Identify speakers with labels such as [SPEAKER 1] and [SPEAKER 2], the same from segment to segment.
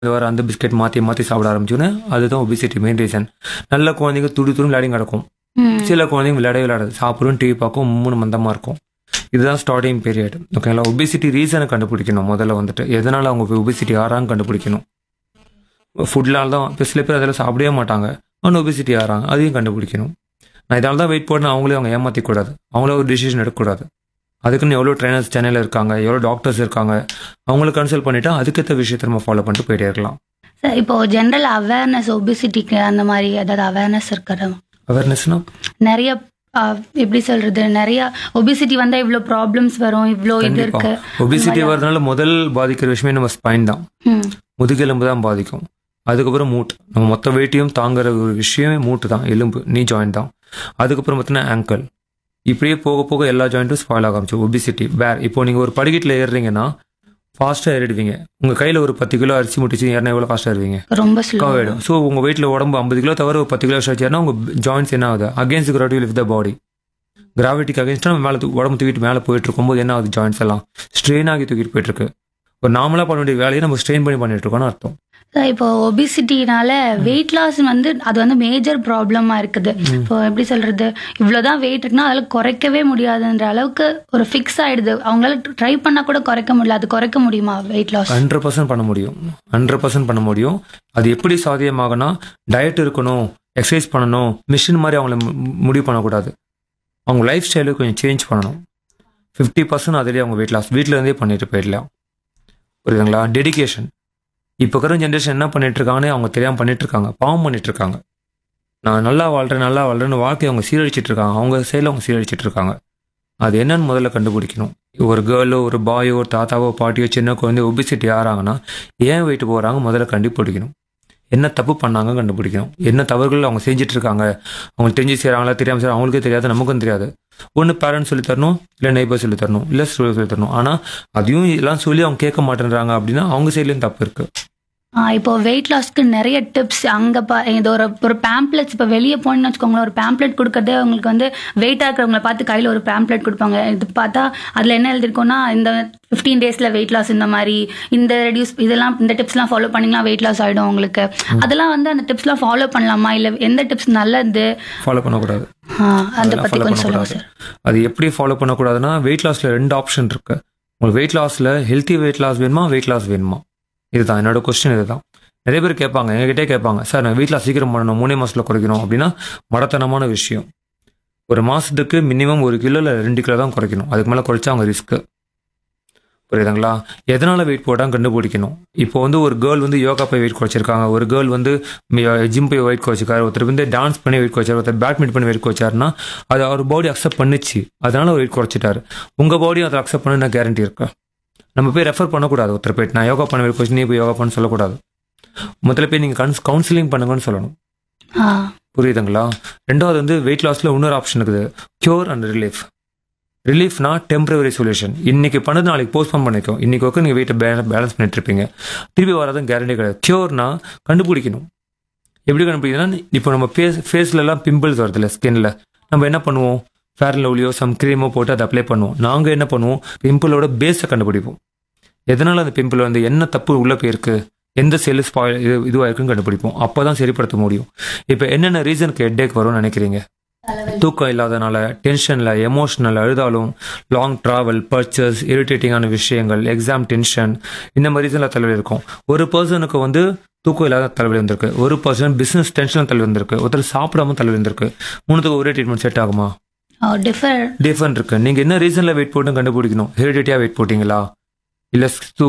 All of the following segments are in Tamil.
[SPEAKER 1] இது வர அந்த பிஸ்கெட் மாற்றி மாற்றி சாப்பிட ஆரம்பிச்சோன்னே அதுதான் ஒபிசிட்டி மெயின் ரீசன் நல்ல குழந்தைங்க துடி துடி விளையாடி கிடக்கும்
[SPEAKER 2] ம்.
[SPEAKER 1] சில குழந்தைங்க விளையாடவே விளையாடாது சாப்பிடும் டிவி பார்க்கும் மூணு மந்தமாக இருக்கும் இதுதான் ஸ்டார்டிங் பீரியட் ஓகேங்களா ஒபிசிட்டி ரீசனை கண்டுபிடிக்கணும் முதல்ல வந்துட்டு எதனால அவங்க ஒபிசிட்டி ஆறாங்க கண்டுபிடிக்கணும் ஃபுட்லால தான் இப்போ சில பேர் அதில் சாப்பிடவே மாட்டாங்க ஆனால் ஒபிசிட்டி ஆறாங்க அதையும் கண்டுபிடிக்கணும் நான் இதால தான் வெயிட் போடணும் அவங்களே அவங்க ஏமாற்றிக்கூடாது அவங்களே ஒரு டிசிஷன் எடுக்கக்கூடாது அதுக்குன்னு எவ்வளோ ட்ரைனர்ஸ் சென்னையில் இருக்காங்க எவ்வளோ டாக்டர்ஸ் இருக்காங்க அவங்களை கன்சல்ட் பண்ணிட்டா அதுக்கேற்ற விஷயத்தை நம்ம ஃபாலோ பண்ணிட்டு போயிட்டே இருக்கலாம்
[SPEAKER 2] சார் இப்போ ஜென்ரல் அவேர்னஸ் ஒபிசிட்டிக்கு அந்த மாதிரி ஏதாவது அவேர்னஸ் இருக்கிற
[SPEAKER 1] அவேர்னஸ்னா
[SPEAKER 2] நிறைய ஆ, எப்படி சொல்றது நிறைய ஒபிசிட்டி வந்தா இவ்ளோ ப்ராப்ளம்ஸ் வரும் இவ்ளோ இது
[SPEAKER 1] கண்டிப்பா
[SPEAKER 2] இருக்கு
[SPEAKER 1] ஒபிசிட்டி வரதுனால முதல் பாதிக்கிற விஷயமே நம்ம ஸ்பைன் தான்
[SPEAKER 2] ம்.
[SPEAKER 1] முதுகெலும்பு தான் பாதிக்கும் அதுக்கப்புறம் மூட் நம்ம மொத்த வெயிட்டையும் தாங்குற ஒரு விஷயமே மூட்டு தான் எலும்பு நீ ஜாயிண்ட் தான் அதுக்கப்புறம் பார்த்தீங்கன்னா ஆங்கிள் இப்படியே போக போக எல்லா ஜாயிண்ட்டும் ஸ்பாயில் ஆக ஆரம்பிச்சு ஒபிசிட்டி வேற இப்போ நீங்கள் ஒரு படிக்கட்டில் ஏறுறீங்கன்னா ஃபாஸ்ட்டாக ஏறிடுவீங்க உங்கள் கையில் ஒரு பத்து கிலோ அரிசி முட்டிச்சு ஏறினா எவ்வளோ ஃபாஸ்ட்டாக ஏறுவீங்க
[SPEAKER 2] ரொம்ப ஸ்லோ
[SPEAKER 1] ஆகிடும் ஸோ உங்கள் வெயிட்டில் உடம்பு ஐம்பது கிலோ தவிர ஒரு பத்து கிலோ வச்சாச்சுன்னா உங்கள் ஜாயின்ஸ் என்ன ஆகுது against gravity lift the body கிராவிட்டிக்கு அகேன்ஸ்டாக நம்ம மேலே தூ- உடம்பு தூக்கிட்டு மேலே போயிட்டு இருக்கும்போது என்ன ஆகுது ஜாயின்ஸ் எல்லாம் ஸ்ட்ரெயின் ஆகி தூக்கிட்டு போயிட்டு இருக்கு ஒரு நார்மலாக பண்ண வேண்டிய வேலையை நம்ம ஸ்ட்ரெயின் பண்ணி பண்ணிட்டு இருக்கோம்னு அர்த்தம்
[SPEAKER 2] சார் இப்போ ஒபிசிட்டினால வெயிட் லாஸ் வந்து அது வந்து மேஜர் ப்ராப்ளமா இருக்குது இப்போ எப்படி சொல்றது இவ்வளவுதான் வெயிட் இருக்குன்னா அதில் குறைக்கவே முடியாதுன்ற அளவுக்கு ஒரு ஃபிக்ஸ் ஆயிடுது அவங்களால ட்ரை பண்ணா கூட குறைக்க முடியல அது குறைக்க முடியுமா வெயிட் லாஸ்
[SPEAKER 1] ஹண்ட்ரட் பர்சன்ட் பண்ண முடியும் ஹண்ட்ரட் பர்சன்ட் பண்ண முடியும் அது எப்படி சாத்தியமாகனா டயட் இருக்கணும் எக்ஸசைஸ் பண்ணணும் மிஷின் மாதிரி அவங்கள மு- முடிவு பண்ணக்கூடாது அவங்க லைஃப் ஸ்டைலு கொஞ்சம் சேஞ்ச் பண்ணணும் ஃபிஃப்டி பர்சன்ட் அதிலே அவங்க வெயிட் லாஸ் வீட்டில் இருந்தே பண்ணிட்டு போயிடலாம் புரியுதுங்களா டெடிகேஷன் இப்போ இருக்கிற ஜென்ரேஷன் என்ன பண்ணிட்டு இருக்காங்கன்னு அவங்க தெரியாமல் பண்ணிட்டு இருக்காங்க பாவம் பண்ணிட்டு இருக்காங்க நான் நல்லா வாழ்றேன் நல்லா வாழ்றேன்னு வாழ்க்கையை அவங்க சீரழிச்சிட்டு இருக்காங்க அவங்க சைடில் அவங்க சீரழிச்சிட்டு இருக்காங்க அது என்னன்னு முதல்ல கண்டுபிடிக்கணும் ஒரு கேர்ளோ ஒரு பாயோ ஒரு தாத்தாவோ பாட்டியோ சின்ன குழந்தை ஒபிசிட்டி ஆறாங்கன்னா ஏன் வெயிட் போகிறாங்க முதல்ல கண்டுபிடிக்கணும் என்ன தப்பு பண்ணாங்க கண்டுபிடிக்கணும் என்ன தவறுகள் அவங்க செஞ்சுட்டு இருக்காங்க அவங்க தெரிஞ்சு செய்கிறாங்களா தெரியாமல் செய்கிறாங்க அவங்களுக்கே தெரியாது நமக்கும் தெரியாது ஒன்று பேரண்ட்ஸ் சொல்லி தரணும் இல்லை நெய்பர் சொல்லி தரணும் இல்லை ஸ்டூடெண்ட் சொல்லி தரணும் ஆனால் அதையும் எல்லாம் சொல்லி அவங்க கேட்க மாட்டேன்றாங்க அப்படின்னா அவங்க சைட்லேயும் தப்பு இருக்கு
[SPEAKER 2] ஆ, இப்போ வெயிட் லாஸ்க்கு நிறைய டிப்ஸ் அங்க பா இது ஒரு ஒரு பேம்ப்ளெட்ஸ் இப்போ வெளியே போனீங்கன்னு வச்சுக்கோங்களேன் ஒரு பேம்ப்ளெட் கொடுக்கறதே அவங்களுக்கு வந்து வெயிட்டாக இருக்கிறவங்கள பார்த்து கையில் ஒரு பேம்ப்ளெட் கொடுப்பாங்க இது பார்த்தா அதில் என்ன எழுதிருக்கோம்னா இந்த ஃபிஃப்டீன் டேஸில் வெயிட் லாஸ் இந்த மாதிரி இந்த ரெடியூஸ் இதெல்லாம் இந்த டிப்ஸ்லாம் ஃபாலோ பண்ணிங்கன்னா வெயிட் லாஸ் ஆகிடும் உங்களுக்கு அதெல்லாம் வந்து அந்த டிப்ஸ்லாம் ஃபாலோ பண்ணலாமா இல்லை எந்த டிப்ஸ் நல்லது
[SPEAKER 1] ஃபாலோ பண்ணக்கூடாது
[SPEAKER 2] ஆ, அதை
[SPEAKER 1] அதெல்லாம்
[SPEAKER 2] பற்றி
[SPEAKER 1] follow
[SPEAKER 2] கொஞ்சம் சொல்லுங்க
[SPEAKER 1] பண்ணக்கூடாது.
[SPEAKER 2] சார்
[SPEAKER 1] அது எப்படி ஃபாலோ பண்ணக்கூடாதுன்னா வெயிட் லாஸ்ல ரெண்டு ஆப்ஷன் இருக்கு உங்களுக்கு வெயிட் லாஸ்ல ஹெல்த்தி வெயிட் லாஸ் வேணுமா வெயிட் லாஸ் வேணுமா இதுதான் என்னோட கொஸ்டின் இதுதான் நிறைய பேர் கேட்பாங்க எங்ககிட்டே கேட்பாங்க சார் நான் வெயிட் லாஸ் சீக்கிரம் பண்ணணும் மூணே மாசத்துல குறைக்கணும் அப்படின்னா மடத்தனமான விஷயம் ஒரு மாசத்துக்கு மினிமம் ஒரு கிலோ இல்லை ரெண்டு கிலோ தான் குறைக்கணும் அதுக்கு மேலே குறைச்சா அவங்க ரிஸ்க்கு புரியுதுங்களா எதனால வெயிட் போட்டால் கண்டுபிடிக்கணும் இப்போ வந்து ஒரு கேர்ள் வந்து யோகா போய் வெயிட் குறைச்சிருக்காங்க ஒரு கேர்ள் வந்து ஜிம் போய் வெயிட் குறைச்சிருக்காரு ஒருத்தர் வந்து டான்ஸ் பண்ணி வெயிட் குறைச்சார் ஒருத்தர் பேட்மிண்டன் பண்ணி வெயிட் குறைச்சாருன்னா அது அவர் பாடி அக்செப்ட் பண்ணுச்சு அதனால வெயிட் குறைச்சிட்டாரு உங்க பாடியும் அதை அக்செப்ட் பண்ண கேரண்டி இருக்கு நம்ம போய் ரெஃபர் பண்ணக்கூடாது ஒருத்தர் போயிட்டு நான் யோகா பண்ண வெயிட் குறைச்சி நீ போய் யோகா பண்ண சொல்லக்கூடாது முதல்ல போய் நீங்கள் கன்ஸ் கவுன்சிலிங் பண்ணுங்கன்னு சொல்லணும்
[SPEAKER 2] ஆ
[SPEAKER 1] புரியுதுங்களா ரெண்டாவது வந்து வெயிட் லாஸ்ல இன்னொரு ஆப்ஷன் இருக்குது கியூர் அண்ட் ரிலீஃப் ரிலீஃப்னா டெம்பரவரி சொல்யூஷன் இன்னைக்கு பண்ணது நாளைக்கு போஸ்ட்போன் பண்ணிக்கும் இன்னைக்கு ஒர்க்கு நீங்கள் வெயிட்டை பேலன்ஸ் பண்ணிட்டு இருப்பீங்க திருப்பி வராதும் கேரண்டி கிடையாது கியூர்னா கண்டுபிடிக்கணும் எப்படி கண்டுபிடிக்கணும்னா இப்போ நம்ம ஃபேஸ் ஃபேஸ்லலாம் பிம்பிள்ஸ் வருதுல்ல ஸ்கின்ல நம்ம என்ன பண்ணுவோம் ஃபேர் லவ்லியோ சம் க்ரீமோ போட்டு அதை அப்ளை பண்ணுவோம் நாங்கள் என்ன பண்ணுவோம் பிம்பிளோட பேஸை கண்டுபிடிப்போம் எதனால அந்த பிம்பிள் வந்து என்ன தப்பு உள்ள போயிருக்கு எந்த செல்லு ஸ்பாயில் இது இதுவாக இருக்குன்னு கண்டுபிடிப்போம் அப்போ தான் சரிப்படுத்த முடியும் இப்போ என்னென்ன ரீசனுக்கு ஹெட்டேக் வரும்னு நினைக்கிறீங்க தூக்கம் இல்லாதனால டென்ஷனில் எமோஷனல் அழுதாலும் லாங் ட்ராவல் பர்ச்சேஸ் இரிட்டேட்டிங்கான விஷயங்கள் எக்ஸாம் டென்ஷன் இந்த மாதிரி ரீசனில் தலைவலி இருக்கும் ஒரு பர்சனுக்கு வந்து தூக்கம் இல்லாத தலைவலி வந்திருக்கு ஒரு பர்சன் பிஸ்னஸ் டென்ஷன் தலைவலி வந்திருக்கு ஒருத்தர் சாப்பிடாம தலைவலி வந்திருக்கு மூணுத்துக்கு ஒரே ட்ரீட்மெண்ட் செட் ஆகுமா
[SPEAKER 2] டிஃபர்
[SPEAKER 1] டிஃபரெண்ட் இருக்கு நீங்கள் என்ன ரீசனில் வெயிட் போட்டு கண்டுபிடிக்கணும் ஹெரிடிட்டியாக வெயிட் போட்டிங்களா இல்லை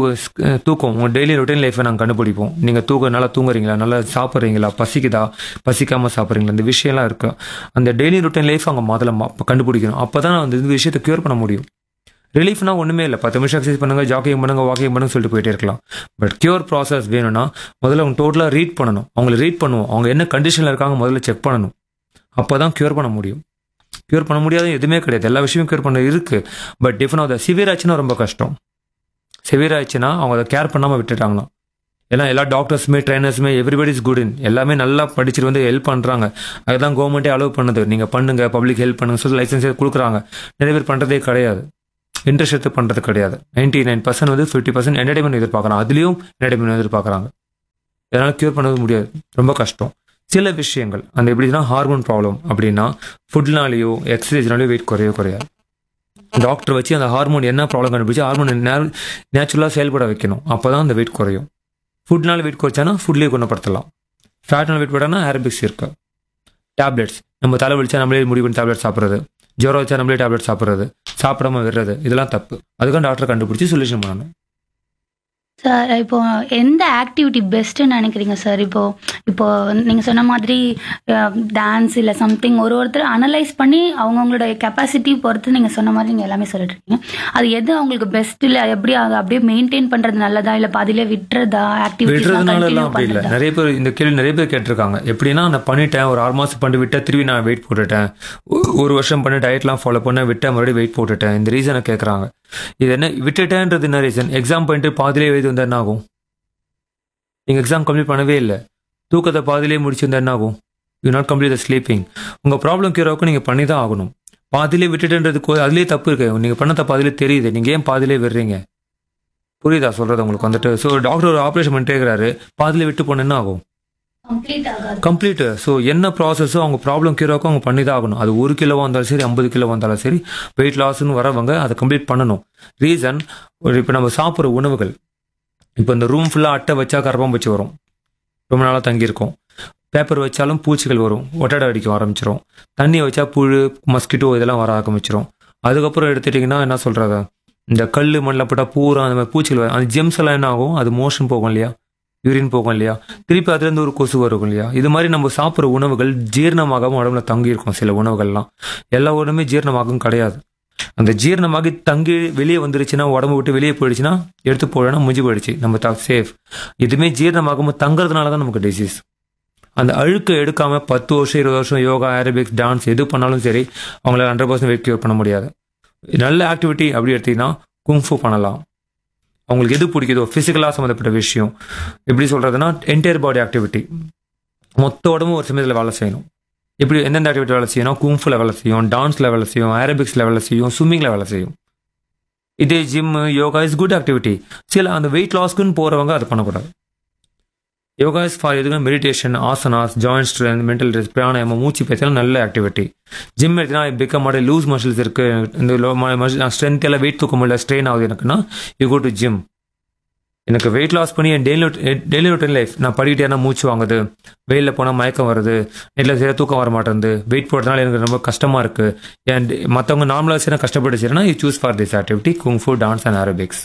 [SPEAKER 1] தூக்கம் உங்கள் டெய்லி ரொட்டீன் லைஃப்பை நாங்கள் கண்டுபிடிப்போம் நீங்கள் தூக்க நல்லா தூங்குறீங்களா நல்லா சாப்பிட்றீங்களா பசிக்குதா பசிக்காமல் சாப்பிட்றீங்களா இந்த விஷயம்லாம் இருக்கு அந்த டெய்லி ரொட்டீன் லைஃப் அவங்க முதல்ல மா- கண்டுபிடிக்கணும் அப்போ தான் அந்த இந்த விஷயத்தை க்யூர் பண்ண முடியும் ரிலீஃப்னா ஒன்றுமே இல்லை பத்து நிமிஷம் எக்ஸசைஸ் பண்ணுங்க ஜாக்கிங் பண்ணுங்க வாக்கிங் பண்ணுங்க சொல்லிட்டு போயிட்டே இருக்கலாம் பட் கியூர் ப்ராசஸ் வேணும்னா முதல்ல அவங்க டோட்டலாக ரீட் பண்ணணும் அவங்கள ரீட் பண்ணுவோம் அவங்க என்ன கண்டிஷனில் இருக்காங்க முதல்ல செக் பண்ணணும் அப்போ தான் க்யூர் பண்ண முடியும் க்யூர் பண்ண முடியாத எதுவுமே கிடையாது எல்லா விஷயமும் க்யூர் பண்ண இருக்கு but depend of the severe ஆச்சுன்னா ரொம்ப கஷ்டம் சிவியர் ஆச்சுன்னா அவங்க அதை கேர் பண்ணாமல் விட்டுட்டாங்கன்னா ஏன்னா எல்லா டாக்டர்ஸுமே ட்ரைனர்ஸுமே எவ்ரிபடி இஸ் குட் இன் எல்லாமே நல்லா படிச்சுட்டு வந்து ஹெல்ப் பண்ணுறாங்க அதுதான் கவர்மெண்ட்டே அலோவ் பண்ணுது நீங்கள் பண்ணுங்க பப்ளிக் ஹெல்ப் பண்ணுங்க சொல்லி லைசன்ஸே கொடுக்குறாங்க நிறைய பேர் பண்ணுறதே கிடையாது இன்ட்ரெஸ்ட் எடுத்து பண்ணுறது கிடையாது நைன்டி நைன் பர்சன்ட் வந்து ஃபிஃப்டி பர்சன்ட் என்டர்டைன்மெண்ட் எதிர்பார்க்குறாங்க அதுலேயும் என்டர்டைன்மெண்ட் எதிர்பார்க்குறாங்க இதனால் க்யூர் பண்ணவே முடியாது ரொம்ப கஷ்டம் சில விஷயங்கள் அந்த எப்படின்னா ஹார்மோன் ப்ராப்ளம் அப்படின்னா ஃபுட்னாலேயோ எக்ஸசைஸ்னாலேயோ வெயிட் குறையவே குறையாது டாக்டர் வச்சு அந்த ஹார்மோன் என்ன ப்ராப்ளம் கண்டுபிடிச்சு ஹார்மோன் நேச்சுரலாக செயல்பட வைக்கணும் அப்போ தான் அந்த வெயிட் குறையும் ஃபுட்னால வெயிட் குறைச்சானா ஃபுட்லேயே குணப்படுத்தலாம் ஃபேட்னால வெயிட் போட்டானா ஏரபிக்ஸ் இருக்கு டேப்லெட்ஸ் நம்ம தலை வலிச்சா நம்மளே முடிவு பண்ணி டேப்லெட் சாப்பிட்றது ஜுரம் வச்சா நம்மளே டேப்லெட் சாப்பிட்றது சாப்பிடாம விடுறது இதெல்லாம் தப்பு அதுக்காக டாக்டர் கண்டுபிடிச்சி சொல்யூஷன் பண்ணணும்
[SPEAKER 2] சார் இப்போ எந்த ஆக்டிவிட்டி பெஸ்ட்டுன்னு நினைக்கிறீங்க சார் இப்போ இப்போ நீங்கள் சொன்ன மாதிரி டான்ஸ் இல்லை சம்திங் ஒரு ஒருத்தர் அனலைஸ் பண்ணி அவங்கவுங்களோட கெப்பாசிட்டி பொறுத்து நீங்கள் சொன்ன மாதிரி நீங்கள் எல்லாமே சொல்லிட்டு இருக்கீங்க அது எது அவங்களுக்கு பெஸ்ட் இல்லை எப்படி அதை அப்படியே மெயின்டைன் பண்ணுறது நல்லதா இல்லை பாதியிலே விட்டுறதா
[SPEAKER 1] விடுறதுனால எல்லாம்
[SPEAKER 2] ஆக்டிவிட்டி
[SPEAKER 1] அப்படி இல்லை நிறைய பேர் இந்த கேள்வி நிறைய பேர் கேட்டிருக்காங்க எப்படின்னா நான் பண்ணிட்டேன் ஒரு ஆறு மாதம் பண்ணி விட்டேன் திரும்பி நான் வெயிட் போட்டுட்டேன் ஒ- ஒரு வருஷம் பண்ணி டயட்லாம் ஃபாலோ பண்ண விட்டேன் மறுபடியும் வெயிட் போட்டுட்டேன் இந்த ரீசனை கேட்குறாங்க இது என்ன விட்டுட்டேன்றது என்ன ரீசன் எக்ஸாம் பண்ணிட்டு பாதிலே எழுதி வந்தா என்ன ஆகும் நீங்கள் எக்ஸாம் கம்ப்ளீட் பண்ணவே இல்லை தூக்கத்தை பாதிலே முடிச்சிருந்தா என்ன ஆகும் you not complete the sleeping உங்கள் ப்ராப்ளம் கியூர் ஆகும் நீங்கள் பண்ணி தான் ஆகணும் பாதிலே விட்டுட்டுன்றதுக்கு அதுலேயே தப்பு இருக்கு நீங்கள் பண்ண தப்பு அதிலே தெரியுது நீங்கள் ஏன் பாதிலே விடுறீங்க புரியுதா சொல்றது உங்களுக்கு வந்துட்டு ஸோ டாக்டர் ஒரு ஆப்ரேஷன் பண்ணிட்டே இருக்கிறாரு பாதியில விட்டு போன என்ன ஆகும்
[SPEAKER 2] கம்ப்ளீட் ஆகாது
[SPEAKER 1] கம்ப்ளீட் ஸோ என்ன ப்ராசஸோ அவங்க ப்ராப்ளம் கியூர் ஆகும் அவங்க பண்ணி தான் ஆகணும் அது ஒரு கிலோவா இருந்தாலும் சரி ஐம்பது கிலோ வந்தாலும் சரி வெயிட் லாஸ்ன்னு வரவங்க அதை கம்ப்ளீட் பண்ணணும் ரீசன் ஒரு இப்போ நம்ம சாப்பிட்ற உணவுகள் இப்போ இந்த ரூம் ஃபுல்லாக அட்டை வச்சா கரப்பாம்பூச்சி வரும் ரொம்ப நாளாக தங்கியிருக்கும் பேப்பர் வச்சாலும் பூச்சிகள் வரும் ஒட்டடை அடிக்க ஆரம்பிச்சிரும் தண்ணியை வச்சா புழு மஸ்கிட்டோ இதெல்லாம் வர ஆரம்பிச்சிரும் அதுக்கப்புறம் எடுத்துட்டிங்கன்னா என்ன சொல்கிறது இந்த கல் மண்ணில் போட்டால் பூரா அந்த மாதிரி பூச்சிகள் வரும் அந்த ஜெம்ஸ் எல்லாம் என்ன ஆகும் அது மோஷன் போகும் இல்லையா யூரின் போகும் இல்லையா திருப்பி அதுலேருந்து ஒரு கொசு வரும் இல்லையா இது மாதிரி நம்ம சாப்பிட்ற உணவுகள் ஜீரணமாகவும் உடம்புல தங்கி இருக்கும் சில உணவுகள்லாம் எல்லா உடம்புமே ஜீரணமாகவும் கிடையாது அந்த ஜீரணமாகி தங்கி வெளியே வந்துருச்சுன்னா உடம்பு விட்டு வெளியே போயிடுச்சுன்னா எடுத்து போடனா முடிஞ்சு போயிடுச்சு நம்ம சேஃப் எதுவுமே ஜீரணமாகாம தங்குறதுனால தான் நமக்கு டிசீஸ் அந்த அழுக்கை எடுக்காம பத்து வருஷம் இருபது வருஷம் யோகா ஏரோபிக்ஸ் டான்ஸ் எது பண்ணாலும் சரி அவங்களால ஹண்ட்ரட் பர்சன்ட் வெயிட் கியூர் பண்ண முடியாது நல்ல ஆக்டிவிட்டி அப்படி எடுத்தீங்கன்னா குங்ஃபு பண்ணலாம் அவங்களுக்கு எது பிடிக்குதோ ஃபிசிக்கலாக சம்மந்தப்பட்ட விஷயம் எப்படி சொல்கிறதுனா என்டையர் பாடி ஆக்டிவிட்டி மொத்த உடம்பும் ஒரு சமயத்தில் வேலை செய்யணும் எப்படி எந்தெந்த ஆக்டிவிட்டி வேலை செய்யணும் குங்ஃபுல வேலை செய்யும் டான்ஸில் வேலை செய்யும் ஏரோபிக்ஸில் வேலை செய்யும் ஸ்விம்மிங்கில் வேலை செய்யும் இதே gym yoga is good activity சில அந்த வெயிட் லாஸ்க்குன்னு போகிறவங்க அதை பண்ணக்கூடாது யோகா இஸ் ஃபார் எதுக்கு meditation asanas joint strength mental rest pranayama மூச்சு பயிற்சியெல்லாம் நல்ல ஆக்டிவிட்டி ஜிம் எடுத்தினா பிகம் மாடல் லூஸ் மசில்ஸ் இருக்கு இந்த லோ ஸ்ட்ரென்த் எல்லாம் வெயிட் தூக்க முடியல ஸ்ட்ரெயின் ஆகுது எனக்குன்னா யூ கோ டு ஜிம் எனக்கு வெயிட் லாஸ் பண்ணி என் டெய்லி டெய்லி ரொட்டீன் லைஃப் நான் படிக்கிட்டேன்னா மூச்சு வாங்குது வெயிலில் போனால் மயக்கம் வருது நெட்டில் சரியாக தூக்கம் வர மாட்டேங்குது வெயிட் போடுறதுனால எனக்கு ரொம்ப கஷ்டமாக இருக்கு என் மற்றவங்க நார்மலாக சரி கஷ்டப்பட்டு சரினா you choose for this activity kung fu dance and aerobics